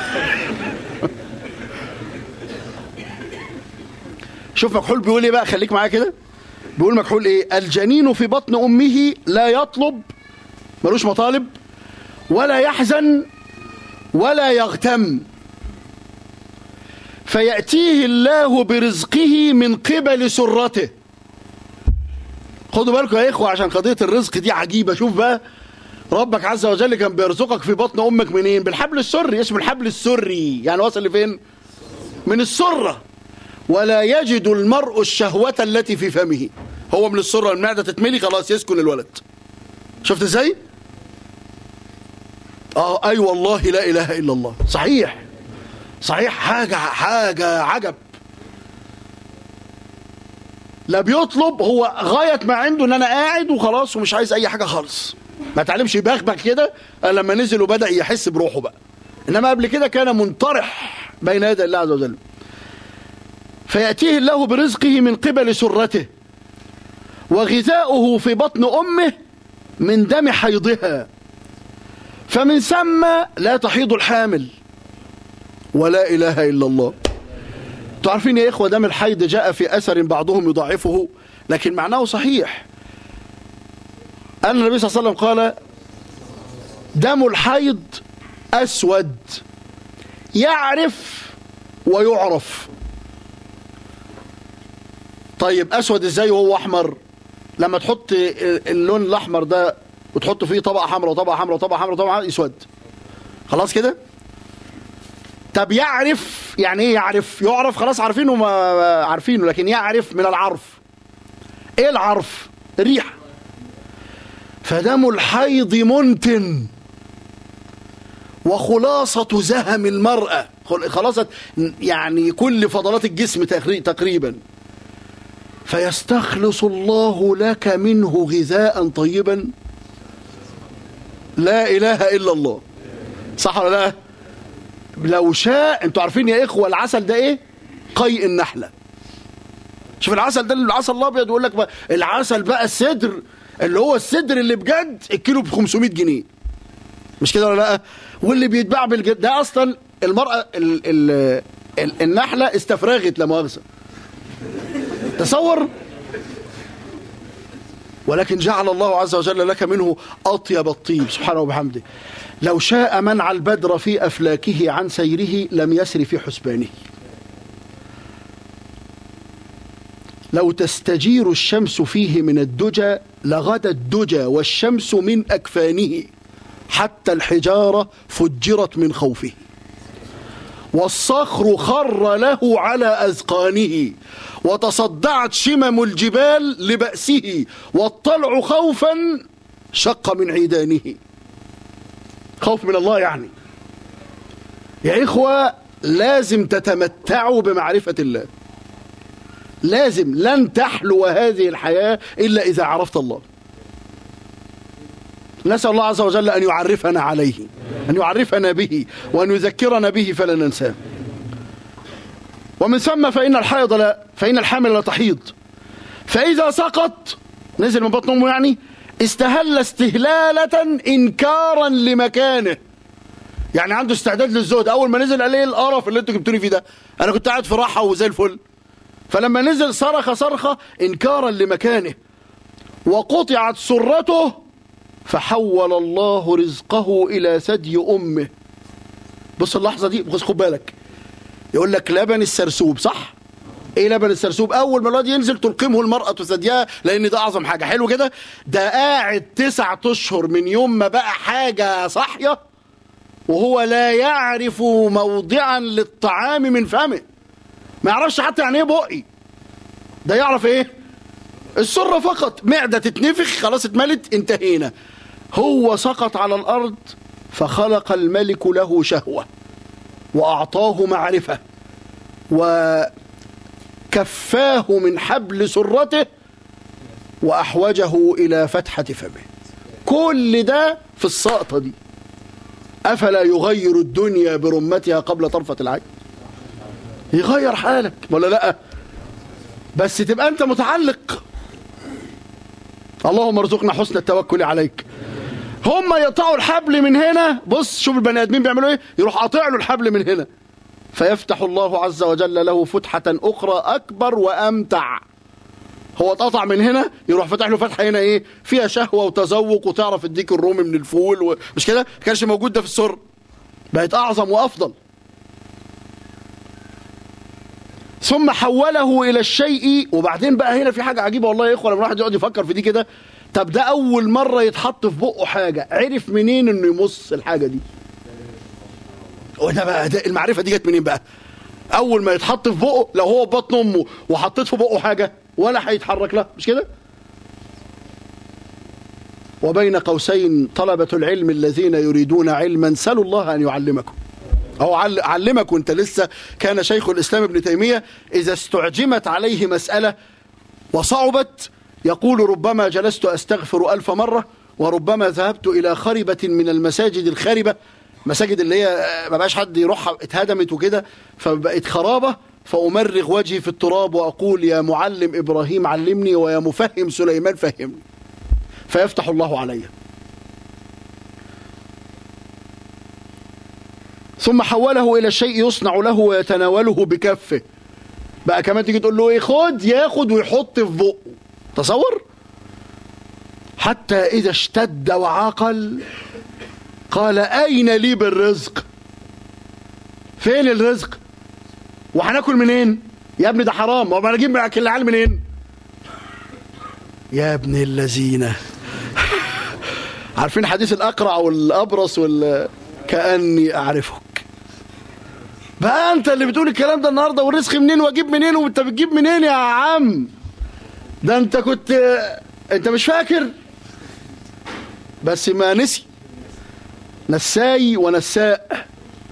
شوف مكحول بيقول ايه بقى خليك معايا كده بيقول مكحول ايه الجنين في بطن امه لا يطلب ملوش مطالب ولا يحزن ولا يغتم فيأتيه الله برزقه من قبل سرته خدوا بالكم يا اخوة عشان قضية الرزق دي عجيبة شوف بقى ربك عز وجل كان بيرزقك في بطن امك منين بالحبل السري اسمه الحبل السري يعني وصل لفين من السرة ولا يجد المرء الشهوة التي في فمه هو من السرة المعدة تتملي خلاص يسكن الولد شفت ازاي اه اي والله لا اله الا الله صحيح صحيح حاجة حاجة عجب لا بيطلب هو غاية ما عنده ان انا قاعد وخلاص ومش عايز اي حاجة خالص ما تعلمش يبخبخ كده لما نزل وبدأ يحس بروحه بقى انما قبل كده كان منطرح بين يدي الله عز وجل فيأتيه الله برزقه من قبل سرته وغذاؤه في بطن أمه من دم حيضها فمن ثم لا تحيض الحامل ولا إله إلا الله تعرفين يا إخوة دم الحيض جاء في أثر بعضهم يضاعفه لكن معناه صحيح أن النبي صلى الله عليه وسلم قال دم الحيض أسود يعرف ويعرف طيب أسود إزاي وهو أحمر لما تحط اللون الأحمر ده وتحط فيه طبقة حمراء وطبقة حمراء وطبقة حمراء وطبقة حمراء يسود خلاص كده طب يعرف يعني ايه يعرف يعرف خلاص عارفينه ما عارفينه لكن يعرف من العرف ايه العرف الريح فدم الحيض منتن وخلاصة زهم المرأة خلاصة يعني كل فضلات الجسم تقريبا فيستخلص الله لك منه غذاء طيبا لا إله إلا الله صح ولا لا لو شاء انتوا عارفين يا إخوة العسل ده إيه قيء النحلة شوف العسل ده العسل الأبيض يقول لك بقى العسل بقى السدر اللي هو السدر اللي بجد الكيلو ب 500 جنيه مش كده ولا لا واللي بيتباع بالجد ده اصلا المرأة ال ال ال النحلة استفرغت لا مؤاخذة تصور ولكن جعل الله عز وجل لك منه أطيب الطيب سبحانه وبحمده لو شاء منع البدر في أفلاكه عن سيره لم يسر في حسبانه لو تستجير الشمس فيه من الدجى لغدا الدجى والشمس من أكفانه حتى الحجارة فجرت من خوفه والصخر خر له على أذقانه وتصدعت شمم الجبال لبأسه والطلع خوفا شق من عيدانه خوف من الله يعني يا إخوة لازم تتمتعوا بمعرفة الله لازم لن تحلو هذه الحياة إلا إذا عرفت الله نسأل الله عز وجل أن يعرفنا عليه أن يعرفنا به وأن يذكرنا به فلا ننساه ومن ثم فإن الحائض لا فإن الحامل لا تحيض فإذا سقط نزل من بطن أمه يعني استهل استهلالة إنكارا لمكانه يعني عنده استعداد للزهد اول ما نزل قال ايه القرف اللي انتوا جبتوني فيه ده انا كنت قاعد في راحه وزي الفل فلما نزل صرخ صرخه انكارا لمكانه وقطعت سرته فحول الله رزقه الى ثدي امه بص اللحظه دي بص خد بالك يقول لك لبن السرسوب صح ايه لبن السرسوب اول ما الواد ينزل تلقمه المراه ثديها لان ده اعظم حاجه حلو كده ده قاعد تسعة اشهر من يوم ما بقى حاجه صاحيه وهو لا يعرف موضعا للطعام من فمه ما يعرفش حتى يعني ايه بقي ده يعرف ايه السرة فقط معدة تتنفخ خلاص اتملت انتهينا هو سقط على الأرض فخلق الملك له شهوة وأعطاه معرفة وكفاه من حبل سرته وأحوجه إلى فتحة فمه كل ده في السقطة دي أفلا يغير الدنيا برمتها قبل طرفة العين يغير حالك ولا لا بس تبقى أنت متعلق اللهم ارزقنا حسن التوكل عليك هم يقطعوا الحبل من هنا بص شوف البني ادمين بيعملوا ايه يروح قاطع له الحبل من هنا فيفتح الله عز وجل له فتحة أخرى أكبر وأمتع هو اتقطع من هنا يروح فتح له فتحة هنا ايه فيها شهوة وتذوق وتعرف الديك الرومي من الفول و... مش كده كانش موجود ده في السر بقت أعظم وأفضل ثم حوله الى الشيء وبعدين بقى هنا في حاجه عجيبه والله يا اخوه لما الواحد يقعد يفكر في دي كده طب ده اول مره يتحط في بقه حاجه عرف منين انه يمص الحاجه دي وده بقى ده المعرفه دي جت منين بقى اول ما يتحط في بقه لو هو في بطن امه وحطيت في بقه حاجه ولا هيتحرك لها مش كده وبين قوسين طلبة العلم الذين يريدون علما سلوا الله أن يعلمكم أو علمك وانت لسه كان شيخ الإسلام ابن تيمية إذا استعجمت عليه مسألة وصعبت يقول ربما جلست أستغفر ألف مرة وربما ذهبت إلى خربة من المساجد الخاربة مساجد اللي هي ما بقاش حد يروحها اتهدمت وكده فبقت خرابة فأمرغ وجهي في التراب وأقول يا معلم إبراهيم علمني ويا مفهم سليمان فهمني فيفتح الله علي ثم حوله إلى الشيء يصنع له ويتناوله بكفه بقى كمان تيجي تقول له ايه خد ياخد ويحط في بقه تصور حتى إذا اشتد وعقل قال أين لي بالرزق فين الرزق وهناكل منين يا ابني ده حرام وما نجيب من اكل العيال منين يا ابن الذين عارفين حديث الأقرع والأبرص وال كأني أعرفك بقى أنت اللي بتقول الكلام ده النهاردة والرزق منين وأجيب منين وأنت بتجيب منين يا عم ده أنت كنت أنت مش فاكر بس ما نسي نساي ونساء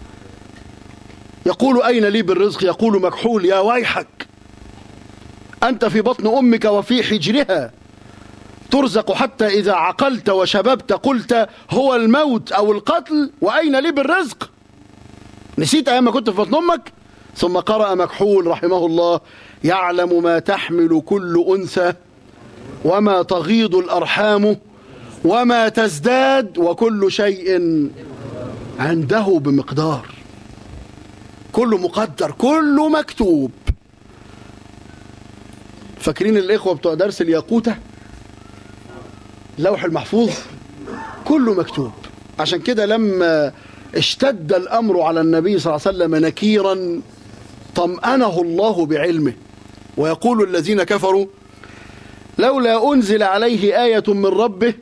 يقول أين لي بالرزق يقول مكحول يا ويحك أنت في بطن أمك وفي حجرها ترزق حتى إذا عقلت وشببت قلت هو الموت أو القتل وأين لي بالرزق نسيت أيام ما كنت في بطن أمك ثم قرأ مكحول رحمه الله يعلم ما تحمل كل أنثى وما تغيض الأرحام وما تزداد وكل شيء عنده بمقدار كله مقدر كله مكتوب فاكرين الإخوة بتوع درس الياقوتة لوح المحفوظ كله مكتوب عشان كده لما اشتد الأمر على النبي صلى الله عليه وسلم نكيرا طمأنه الله بعلمه ويقول الذين كفروا لولا أنزل عليه آية من ربه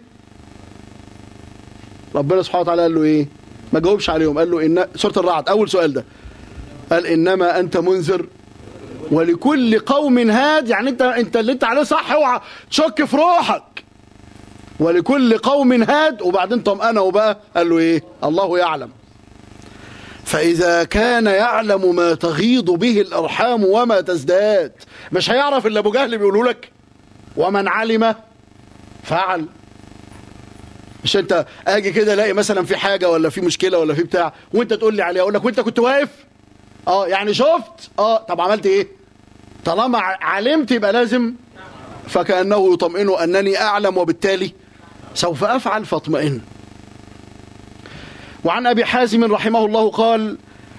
ربنا سبحانه وتعالى قال له إيه ما جاوبش عليهم قال له إن سورة الرعد أول سؤال ده قال إنما أنت منذر ولكل قوم هاد يعني انت انت اللي انت عليه صح اوعى تشك في روحك ولكل قوم هاد وبعدين طمأنه بقى قال له ايه الله يعلم فإذا كان يعلم ما تغيض به الأرحام وما تزداد مش هيعرف اللي أبو جهل بيقوله لك ومن علم فعل مش انت اجي كده الاقي مثلا في حاجه ولا في مشكله ولا في بتاع وانت تقول لي عليها اقول لك وانت كنت واقف اه يعني شفت اه طب عملت ايه طالما علمت يبقى لازم فكأنه يطمئن أنني أعلم وبالتالي سوف أفعل فاطمئن وعن أبي حازم رحمه الله قال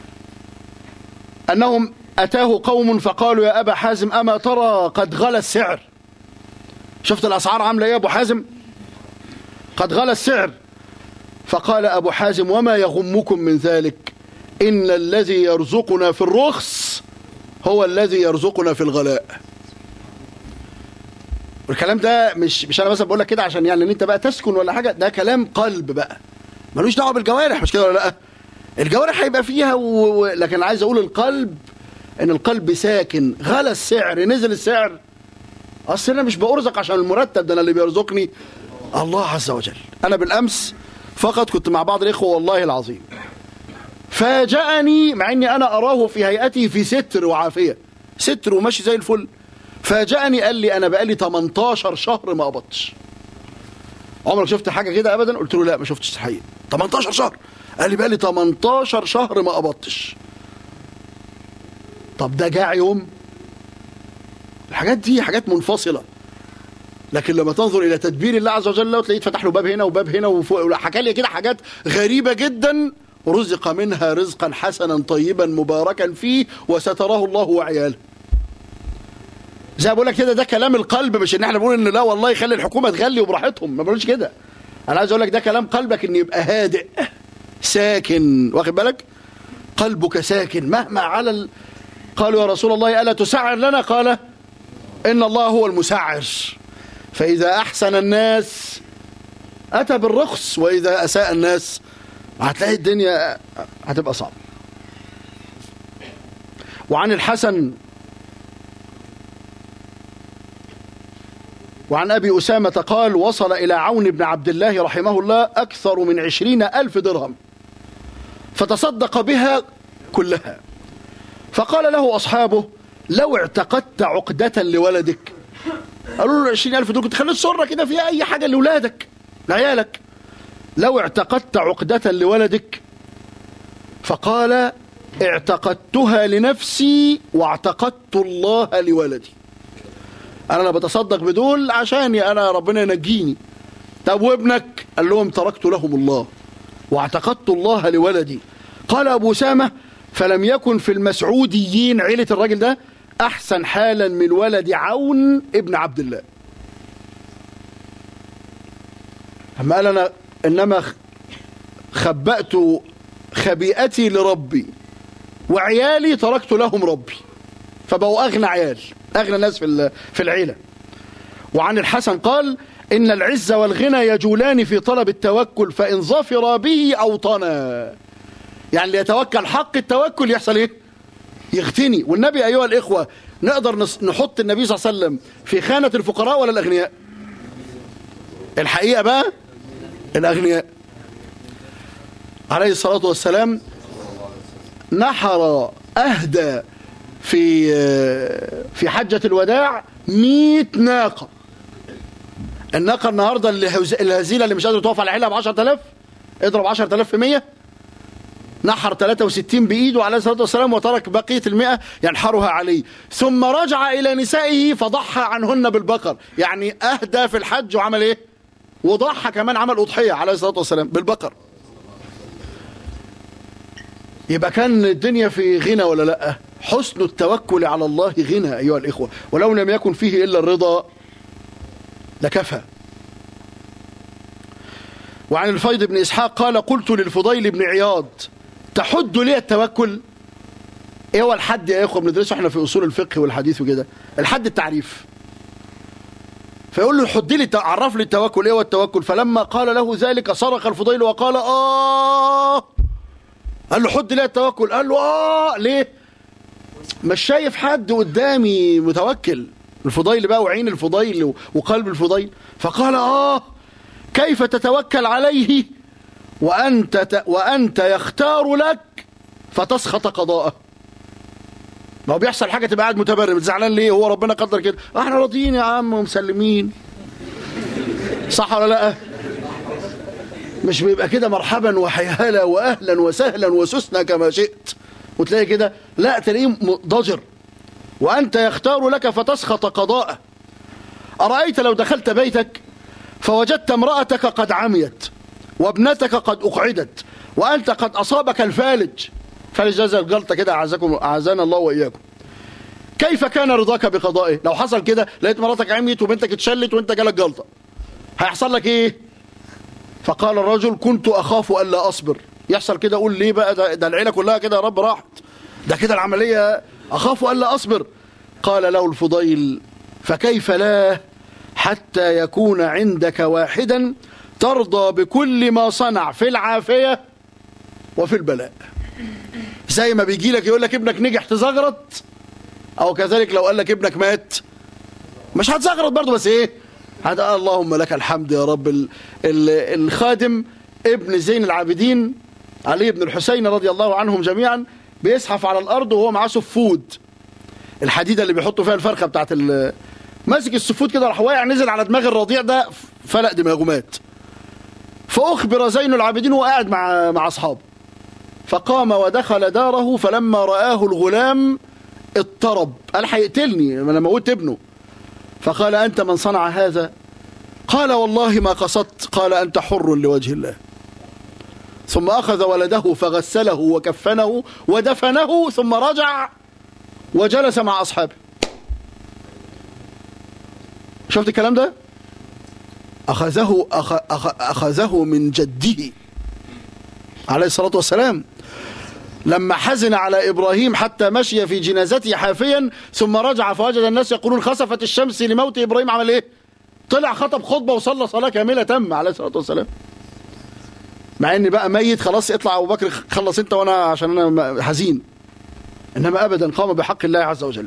أنهم أتاه قوم فقالوا يا أبا حازم أما ترى قد غلى السعر شفت الأسعار عاملة إيه يا أبو حازم قد غلى السعر فقال أبو حازم وما يغمكم من ذلك إن الذي يرزقنا في الرخص هو الذي يرزقنا في الغلاء والكلام ده مش مش انا مثلا بقول لك كده عشان يعني ان انت بقى تسكن ولا حاجه ده كلام قلب بقى ملوش دعوه بالجوارح مش كده ولا لا الجوارح هيبقى فيها و... و... لكن عايز اقول القلب ان القلب ساكن غلى السعر نزل السعر اصل انا مش بارزق عشان المرتب ده انا اللي بيرزقني الله عز وجل انا بالامس فقط كنت مع بعض الاخوه والله العظيم فاجأني مع اني انا اراه في هيئته في ستر وعافيه ستر وماشي زي الفل فاجأني قال لي انا بقالي 18 شهر ما قبضتش عمرك شفت حاجه كده ابدا قلت له لا ما شفتش الحقيقه 18 شهر قال لي بقالي 18 شهر ما قبضتش طب ده جاع يوم الحاجات دي حاجات منفصله لكن لما تنظر الى تدبير الله عز وجل وتلاقيه فتح له باب هنا وباب هنا وفوق حكى لي كده حاجات غريبه جدا رزق منها رزقا حسنا طيبا مباركا فيه وستراه الله وعياله زي ما بقول لك كده ده كلام القلب مش ان احنا بنقول ان لا والله يخلي الحكومه تغلي وبراحتهم ما بقولش كده انا عايز اقول لك ده كلام قلبك ان يبقى هادئ ساكن واخد بالك قلبك ساكن مهما على ال... قالوا يا رسول الله الا تسعر لنا قال ان الله هو المسعر فاذا احسن الناس اتى بالرخص واذا اساء الناس هتلاقي الدنيا هتبقى صعبه وعن الحسن وعن أبي أسامة قال وصل إلى عون بن عبد الله رحمه الله أكثر من عشرين ألف درهم فتصدق بها كلها فقال له أصحابه لو اعتقدت عقدة لولدك قالوا له عشرين ألف دول كنت خليت سرة كده فيها أي حاجة لولادك لعيالك لو اعتقدت عقدة لولدك فقال اعتقدتها لنفسي واعتقدت الله لولدي انا لا بتصدق بدول عشاني انا ربنا ينجيني طب وابنك قال لهم تركت لهم الله واعتقدت الله لولدي قال ابو اسامه فلم يكن في المسعوديين عيله الراجل ده احسن حالا من ولد عون ابن عبد الله اما قال انا انما خبأت خبيئتي لربي وعيالي تركت لهم ربي فبقوا اغنى عيال اغنى ناس في في العيله وعن الحسن قال ان العز والغنى يجولان في طلب التوكل فان ظفر به اوطنا يعني اللي يتوكل حق التوكل يحصل ايه يغتني والنبي ايها الاخوه نقدر نحط النبي صلى الله عليه وسلم في خانه الفقراء ولا الاغنياء الحقيقه بقى الاغنياء عليه الصلاه والسلام نحر اهدى في في حجة الوداع 100 ناقة الناقة النهاردة الهزيلة اللي مش قادرة تقف على عيلها ب 10000 اضرب 10000 في 100 نحر 63 بإيده عليه الصلاة والسلام وترك بقية المئة ينحرها عليه ثم رجع إلى نسائه فضحى عنهن بالبقر يعني أهدى في الحج وعمل إيه وضحى كمان عمل أضحية عليه الصلاة والسلام بالبقر يبقى كان الدنيا في غنى ولا لأ حسن التوكل على الله غنى أيها الإخوة ولو لم يكن فيه إلا الرضا لكفى وعن الفيض بن إسحاق قال قلت للفضيل بن عياض تحد لي التوكل ايه هو الحد يا اخوه بندرسه احنا في اصول الفقه والحديث وكده الحد التعريف فيقول له حد لي عرف لي التوكل ايه هو التوكل فلما قال له ذلك صرخ الفضيل وقال اه قال له حد لي التوكل قال له اه ليه مش شايف حد قدامي متوكل الفضيل بقى وعين الفضيل وقلب الفضيل فقال اه كيف تتوكل عليه وأنت, ت... وأنت يختار لك فتسخط قضاءه ما هو بيحصل حاجة تبقى قاعد متبرم زعلان ليه هو ربنا قدر كده احنا راضيين يا عم ومسلمين صح ولا لا مش بيبقى كده مرحبا وحيهلا واهلا وسهلا وسسنا كما شئت وتلاقي كده لا تلاقيه ضجر وانت يختار لك فتسخط قضاءه ارايت لو دخلت بيتك فوجدت امراتك قد عميت وابنتك قد اقعدت وأنت قد أصابك الفالج فالج هذا الجلطة كده أعزكم أعزنا الله وإياكم كيف كان رضاك بقضائه لو حصل كده لقيت مراتك عميت وبنتك اتشلت وانت جالك جلطة هيحصل لك ايه فقال الرجل كنت أخاف ألا أصبر يحصل كده أقول ليه بقى ده, ده العيلة كلها كده يا رب راحت ده كده العملية أخاف ألا أصبر قال له الفضيل فكيف لا حتى يكون عندك واحدا ترضى بكل ما صنع في العافية وفي البلاء زي ما بيجي لك يقول لك ابنك نجح تزغرط او كذلك لو قال لك ابنك مات مش هتزغرط برضه بس ايه هذا اللهم لك الحمد يا رب ال ال الخادم ابن زين العابدين علي بن الحسين رضي الله عنهم جميعا بيزحف على الارض وهو معاه سفود الحديده اللي بيحطوا فيها الفرخه بتاعت ال- ماسك السفود كده راح واقع نزل على دماغ الرضيع ده فلق دماغه مات فاخبر زين العابدين وهو قاعد مع مع اصحابه فقام ودخل داره فلما رآه الغلام اضطرب قال هيقتلني انا موت ابنه فقال أنت من صنع هذا قال والله ما قصدت قال أنت حر لوجه الله ثم أخذ ولده فغسله وكفنه ودفنه ثم رجع وجلس مع أصحابه شفت الكلام ده أخذه, أخ أخ أخذه من جده عليه الصلاة والسلام لما حزن على إبراهيم حتى مشي في جنازته حافيا ثم رجع فوجد الناس يقولون خسفت الشمس لموت إبراهيم عمل إيه طلع خطب خطبة وصلى صلاة كاملة تم عليه الصلاة والسلام مع ان بقى ميت خلاص اطلع ابو بكر خلص انت وانا عشان انا حزين انما ابدا قام بحق الله عز وجل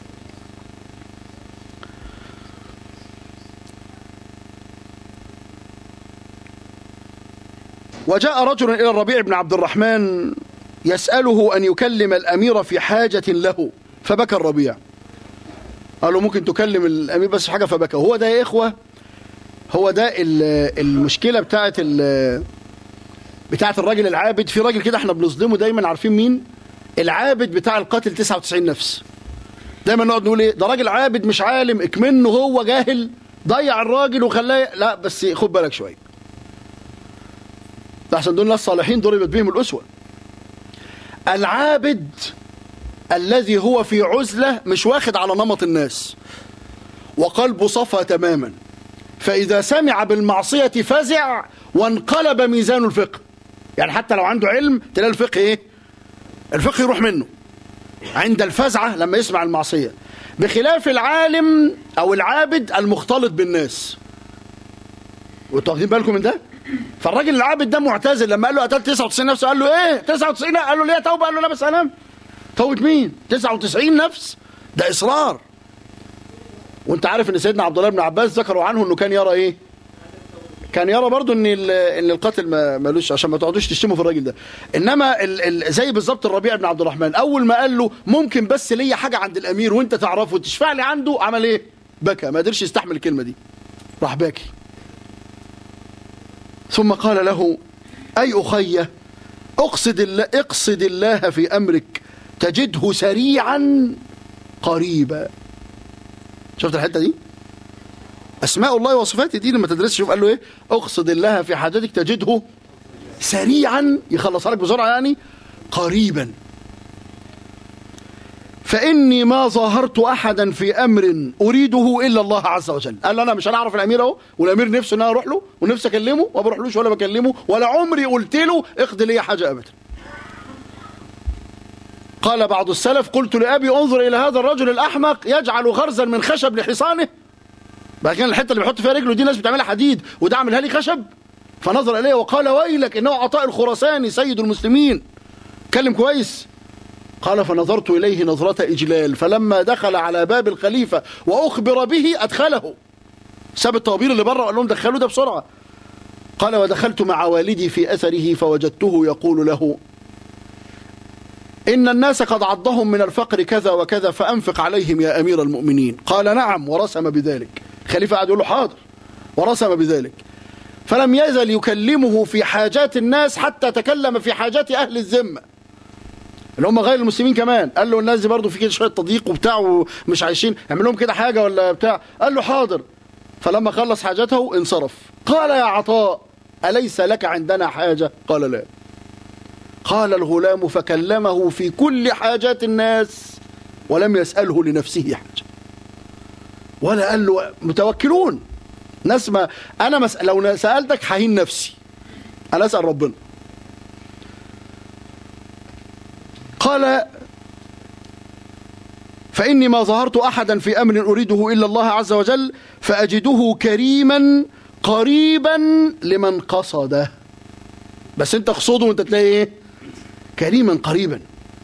وجاء رجل الى الربيع بن عبد الرحمن يسأله أن يكلم الأمير في حاجة له فبكى الربيع قال له ممكن تكلم الأمير بس في حاجة فبكى هو ده يا إخوة هو ده ال- المشكلة بتاعت ال- بتاعت الراجل العابد في راجل كده احنا بنظلمه دايما عارفين مين العابد بتاع القاتل 99 نفس دايما نقعد نقول ايه ده راجل عابد مش عالم اكمنه هو جاهل ضيع الراجل وخلاه لا بس خد بالك شويه ده عشان دول ناس صالحين ضربت بهم الاسوه العابد الذي هو في عزلة مش واخد على نمط الناس وقلبه صفى تماما فإذا سمع بالمعصية فزع وانقلب ميزان الفقه يعني حتى لو عنده علم تلاقي الفقه ايه الفقه يروح منه عند الفزعة لما يسمع المعصية بخلاف العالم أو العابد المختلط بالناس وانتوا واخدين بالكم من ده فالراجل العابد ده معتزل لما قال له قتلت 99 نفس قال له ايه 99 قال له ليه توبه قال له لا بس انام توبه مين 99 نفس ده اصرار وانت عارف ان سيدنا عبد الله بن عباس ذكروا عنه انه كان يرى ايه كان يرى برضه ان ال- ان القتل ما مالوش عشان ما تقعدوش تشتموا في الراجل ده انما ال ال زي بالظبط الربيع بن عبد الرحمن اول ما قال له ممكن بس ليا حاجه عند الامير وانت تعرفه تشفع لي عنده عمل ايه بكى ما قدرش يستحمل الكلمه دي راح باكي ثم قال له أي أخي اقصد الله, اقصد الله في أمرك تجده سريعا قريبا شفت الحتة دي أسماء الله وصفاته دي لما تدرس شوف قال له إيه اقصد الله في حاجتك تجده سريعا يخلصها لك بسرعة يعني قريبا فإني ما ظاهرت أحدا في أمر أريده إلا الله عز وجل قال له أنا مش هنعرف الأمير أهو والأمير نفسه إن أنا أروح له ونفسي أكلمه وما بروحلوش ولا بكلمه ولا عمري قلت له اقضي لي حاجة أبدا قال بعض السلف قلت لأبي انظر إلى هذا الرجل الأحمق يجعل غرزا من خشب لحصانه بقى كان الحتة اللي بيحط فيها رجله دي ناس بتعملها حديد وده عاملها لي خشب فنظر إليه وقال ويلك إنه عطاء الخراساني سيد المسلمين كلم كويس قال فنظرت إليه نظرة إجلال فلما دخل على باب الخليفة وأخبر به أدخله ساب الطوابير اللي بره وقال لهم دخلوا ده بسرعة قال ودخلت مع والدي في أثره فوجدته يقول له إن الناس قد عضهم من الفقر كذا وكذا فأنفق عليهم يا أمير المؤمنين قال نعم ورسم بذلك خليفة قعد يقول له حاضر ورسم بذلك فلم يزل يكلمه في حاجات الناس حتى تكلم في حاجات أهل الذمة اللي هم غير المسلمين كمان قال له الناس دي برضه في كده شويه تضييق وبتاع ومش عايشين اعمل لهم كده حاجه ولا بتاع قال له حاضر فلما خلص حاجته انصرف قال يا عطاء اليس لك عندنا حاجه قال لا قال الغلام فكلمه في كل حاجات الناس ولم يسأله لنفسه حاجة ولا قال له متوكلون ناس ما أنا مس... لو سألتك ههين نفسي أنا أسأل ربنا قال فإني ما ظهرت أحدا في أمر أريده إلا الله عز وجل فأجده كريما قريبا لمن قصده بس انت اقصده وانت تلاقي ايه كريما قريبا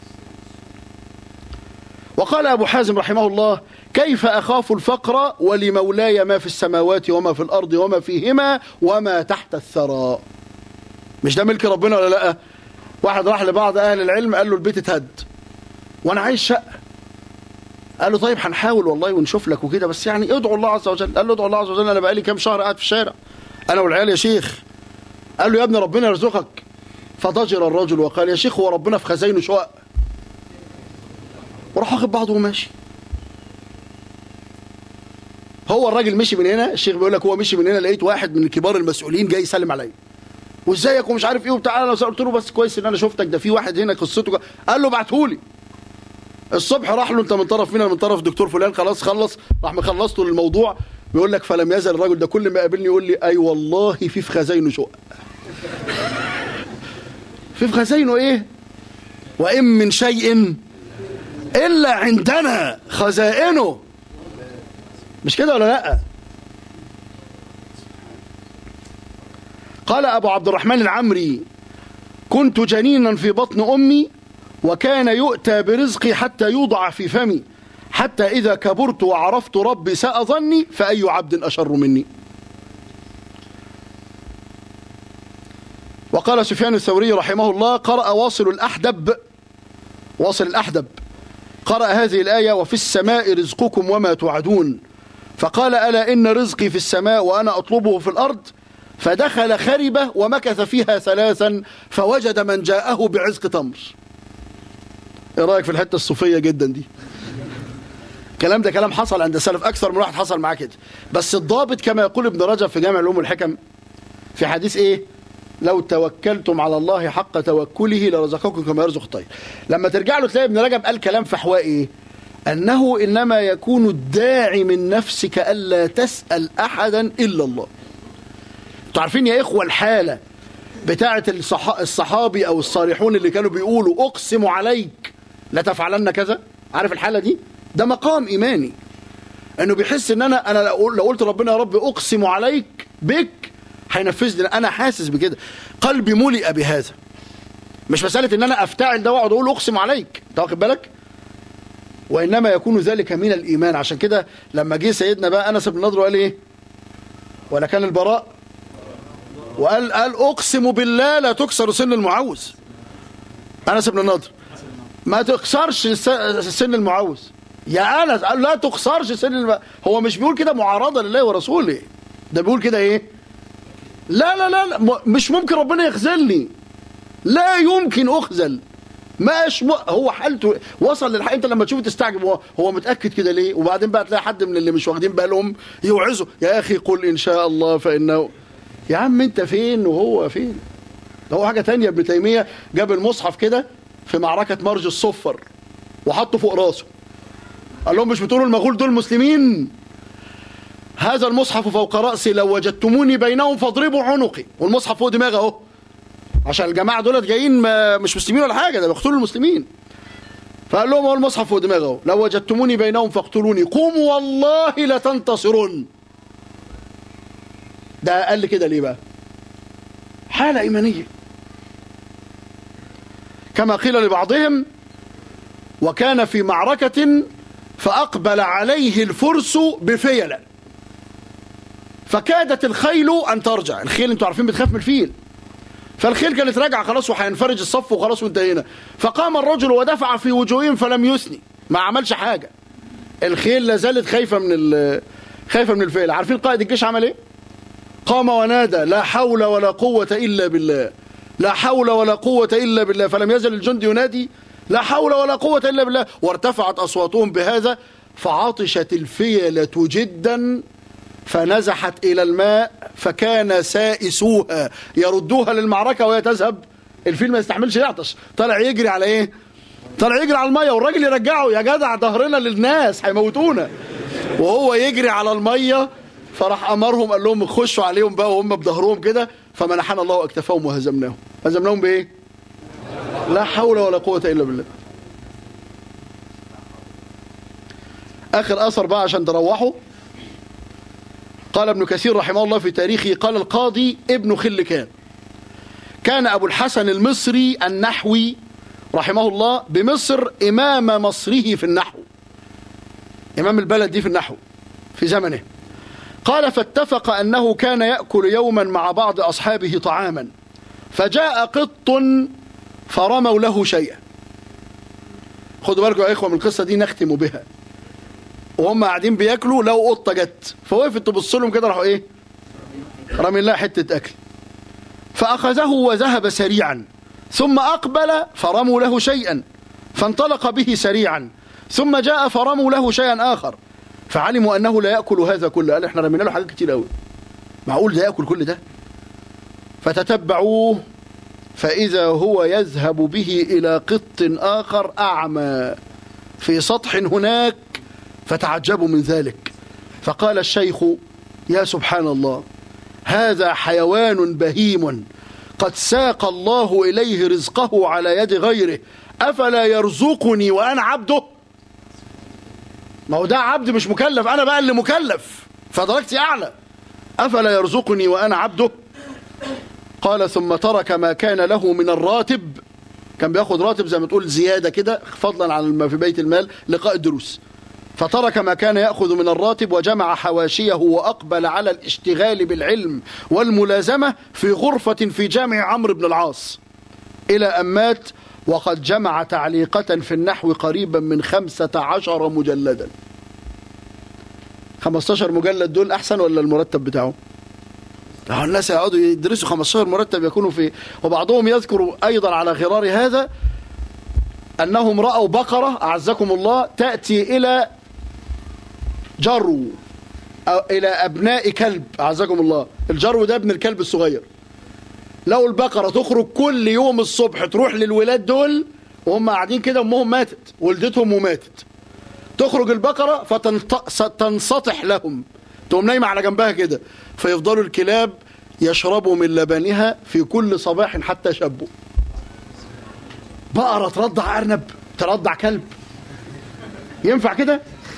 وقال أبو حازم رحمه الله كيف أخاف الفقر ولمولاي ما في السماوات وما في الأرض وما فيهما وما تحت الثرى مش ده ملك ربنا ولا لا واحد راح لبعض أهل العلم قال له البيت اتهد وأنا عايز شقة قال له طيب هنحاول والله ونشوف لك وكده بس يعني ادعو الله عز وجل قال له ادعو الله عز وجل انا بقالي كام شهر قاعد في الشارع انا والعيال يا شيخ قال له يا ابني ربنا يرزقك فضجر الرجل وقال يا شيخ هو ربنا في خزاينه شقق وراح واخد بعضه وماشي هو الراجل مشي من هنا الشيخ بيقول لك هو مشي من هنا لقيت واحد من الكبار المسؤولين جاي يسلم عليا وازيك ومش عارف ايه وبتاع انا قلت له بس كويس ان انا شفتك ده في واحد هنا قصته قال له ابعتهولي الصبح راح له انت من طرف مين من طرف دكتور فلان خلاص خلص راح مخلصته للموضوع بيقول لك فلم يزل الراجل ده كل ما قابلني يقول لي اي والله في في خزاينه شقق في في خزاينه ايه وان من شيء الا عندنا خزائنه مش كده ولا لا قال ابو عبد الرحمن العمري كنت جنينا في بطن امي وكان يؤتى برزقي حتى يوضع في فمي حتى إذا كبرت وعرفت ربي سأظني فأي عبد أشر مني وقال سفيان الثوري رحمه الله قرأ واصل الأحدب واصل الأحدب قرأ هذه الآية وفي السماء رزقكم وما توعدون فقال ألا إن رزقي في السماء وأنا أطلبه في الأرض فدخل خربة ومكث فيها ثلاثا فوجد من جاءه بعزق تمر ايه رايك في الحته الصوفيه جدا دي الكلام ده كلام حصل عند السلف اكثر من واحد حصل معاه كده بس الضابط كما يقول ابن رجب في جامع العلوم والحكم في حديث ايه لو توكلتم على الله حق توكله لرزقكم كما يرزق الطير لما ترجع له تلاقي ابن رجب قال كلام في حواء ايه انه انما يكون الداعي من نفسك الا تسال احدا الا الله انتوا عارفين يا اخوه الحاله بتاعه الصحابي او الصالحون اللي كانوا بيقولوا اقسم عليك لا تفعلن كذا عارف الحالة دي ده مقام إيماني أنه بيحس أن أنا أنا لو قلت ربنا يا رب أقسم عليك بك هينفذ لي أنا حاسس بكده قلبي ملئ بهذا مش مسألة أن أنا أفتعل ده وأقعد أقول أقسم عليك أنت واخد بالك وإنما يكون ذلك من الإيمان عشان كده لما جه سيدنا بقى أنس بن نضر وقال إيه ولا كان البراء وقال قال أقسم بالله لا تكسر سن المعوذ أنس بن نضر ما تكسرش سن المعوذ يا انس قال لا تكسرش سن الم... هو مش بيقول كده معارضه لله ورسوله ده بيقول كده ايه لا لا لا, لا مش ممكن ربنا يخذلني لا يمكن اخذل مش م... هو حالته وصل للحق انت لما تشوفه تستعجب هو, هو متاكد كده ليه وبعدين بقى تلاقي حد من اللي مش واخدين بالهم يوعظه يا اخي قل ان شاء الله فانه يا عم انت فين وهو فين ده هو حاجه ثانيه ابن تيميه جاب المصحف كده في معركة مرج الصفر وحطه فوق راسه قال لهم مش بتقولوا المغول دول مسلمين هذا المصحف فوق رأسي لو وجدتموني بينهم فاضربوا عنقي والمصحف فوق دماغي اهو عشان الجماعة دولت جايين مش مسلمين ولا حاجة ده بيقتلوا المسلمين فقال لهم هو المصحف فوق دماغي اهو لو وجدتموني بينهم فاقتلوني قوموا والله لتنتصرون ده قال لي كده ليه بقى حالة إيمانية كما قيل لبعضهم وكان في معركة فأقبل عليه الفرس بفيلة فكادت الخيل أن ترجع الخيل انتوا عارفين بتخاف من الفيل فالخيل كانت راجعة خلاص وهينفرج الصف وخلاص وانتهينا فقام الرجل ودفع في وجوههم فلم يثني ما عملش حاجة الخيل لازالت خايفة من خايفة من الفيل عارفين قائد الجيش عمل ايه قام ونادى لا حول ولا قوة إلا بالله لا حول ولا قوة إلا بالله فلم يزل الجند ينادي لا حول ولا قوة إلا بالله وارتفعت أصواتهم بهذا فعطشت الفيلة جدا فنزحت إلى الماء فكان سائسوها يردوها للمعركة وهي تذهب الفيل ما يستحملش يعطش طالع يجري على ايه طالع يجري على الميه والراجل يرجعه يا جدع ظهرنا للناس هيموتونا وهو يجري على الميه فراح امرهم قال لهم خشوا عليهم بقى وهم بظهرهم كده فمنحنا الله اكتفاهم وهزمناهم هزمناهم بايه لا حول ولا قوه الا بالله اخر اثر بقى عشان تروحوا قال ابن كثير رحمه الله في تاريخه قال القاضي ابن خلكان كان أبو الحسن المصري النحوي رحمه الله بمصر إمام مصره في النحو إمام البلد دي في النحو في زمنه قال فاتفق أنه كان يأكل يوما مع بعض أصحابه طعاما فجاء قط فرموا له شيئا خدوا بالكم يا إخوة من القصة دي نختم بها وهم قاعدين بياكلوا لو قطة جت فوقفت تبص لهم كده راحوا إيه رمي لها حتة أكل فأخذه وذهب سريعا ثم أقبل فرموا له شيئا فانطلق به سريعا ثم جاء فرموا له شيئا آخر فعلموا أنه لا يأكل هذا كله قال احنا رمينا له حاجات كتير قوي معقول ده يأكل كل ده فتتبعوه فإذا هو يذهب به إلى قط آخر أعمى في سطح هناك فتعجبوا من ذلك فقال الشيخ يا سبحان الله هذا حيوان بهيم قد ساق الله إليه رزقه على يد غيره أفلا يرزقني وأنا عبده ما هو ده عبد مش مكلف أنا بقى اللي مكلف فدرجتي أعلى أفلا يرزقني وأنا عبده قال ثم ترك ما كان له من الراتب كان بياخد راتب زي ما تقول زيادة كده فضلا عن ما في بيت المال لقاء الدروس فترك ما كان يأخذ من الراتب وجمع حواشيه وأقبل على الاشتغال بالعلم والملازمة في غرفة في جامع عمرو بن العاص إلى أن مات وقد جمع تعليقة في النحو قريبا من خمسة عشر مجلدا خمستاشر مجلد دول أحسن ولا المرتب بتاعه الناس يقعدوا يدرسوا 15 مرتب يكونوا في وبعضهم يذكر أيضا على غرار هذا أنهم رأوا بقرة أعزكم الله تأتي إلى جرو أو إلى أبناء كلب أعزكم الله الجرو ده ابن الكلب الصغير لو البقرة تخرج كل يوم الصبح تروح للولاد دول وهم قاعدين كده أمهم ماتت ولدتهم وماتت تخرج البقرة فتنسطح لهم تقوم نايمة على جنبها كده فيفضلوا الكلاب يشربوا من لبنها في كل صباح حتى شبوا بقرة ترضع أرنب ترضع كلب ينفع كده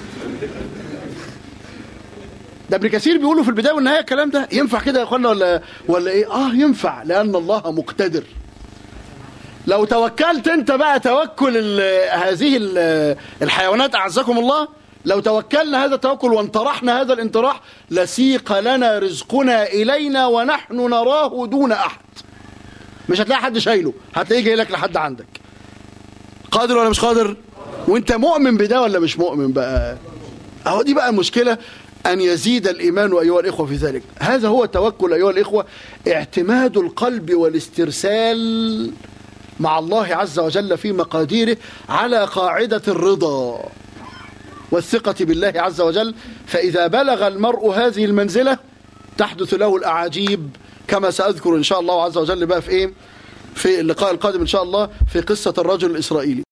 ده ابن كثير بيقولوا في البدايه والنهايه الكلام ده ينفع كده يا اخوانا ولا ولا ايه اه ينفع لان الله مقتدر لو توكلت انت بقى توكل ال هذه ال الحيوانات اعزكم الله لو توكلنا هذا التوكل وانطرحنا هذا الانطراح لسيق لنا رزقنا الينا ونحن نراه دون احد مش هتلاقي حد شايله هتلاقيه جاي لك لحد عندك قادر ولا مش قادر وانت مؤمن بده ولا مش مؤمن بقى اهو دي بقى المشكله أن يزيد الإيمان أيها الإخوة في ذلك هذا هو التوكل أيها الإخوة اعتماد القلب والاسترسال مع الله عز وجل في مقاديره على قاعدة الرضا والثقة بالله عز وجل فإذا بلغ المرء هذه المنزلة تحدث له الأعاجيب كما سأذكر إن شاء الله عز وجل بقى في إيه في اللقاء القادم إن شاء الله في قصة الرجل الإسرائيلي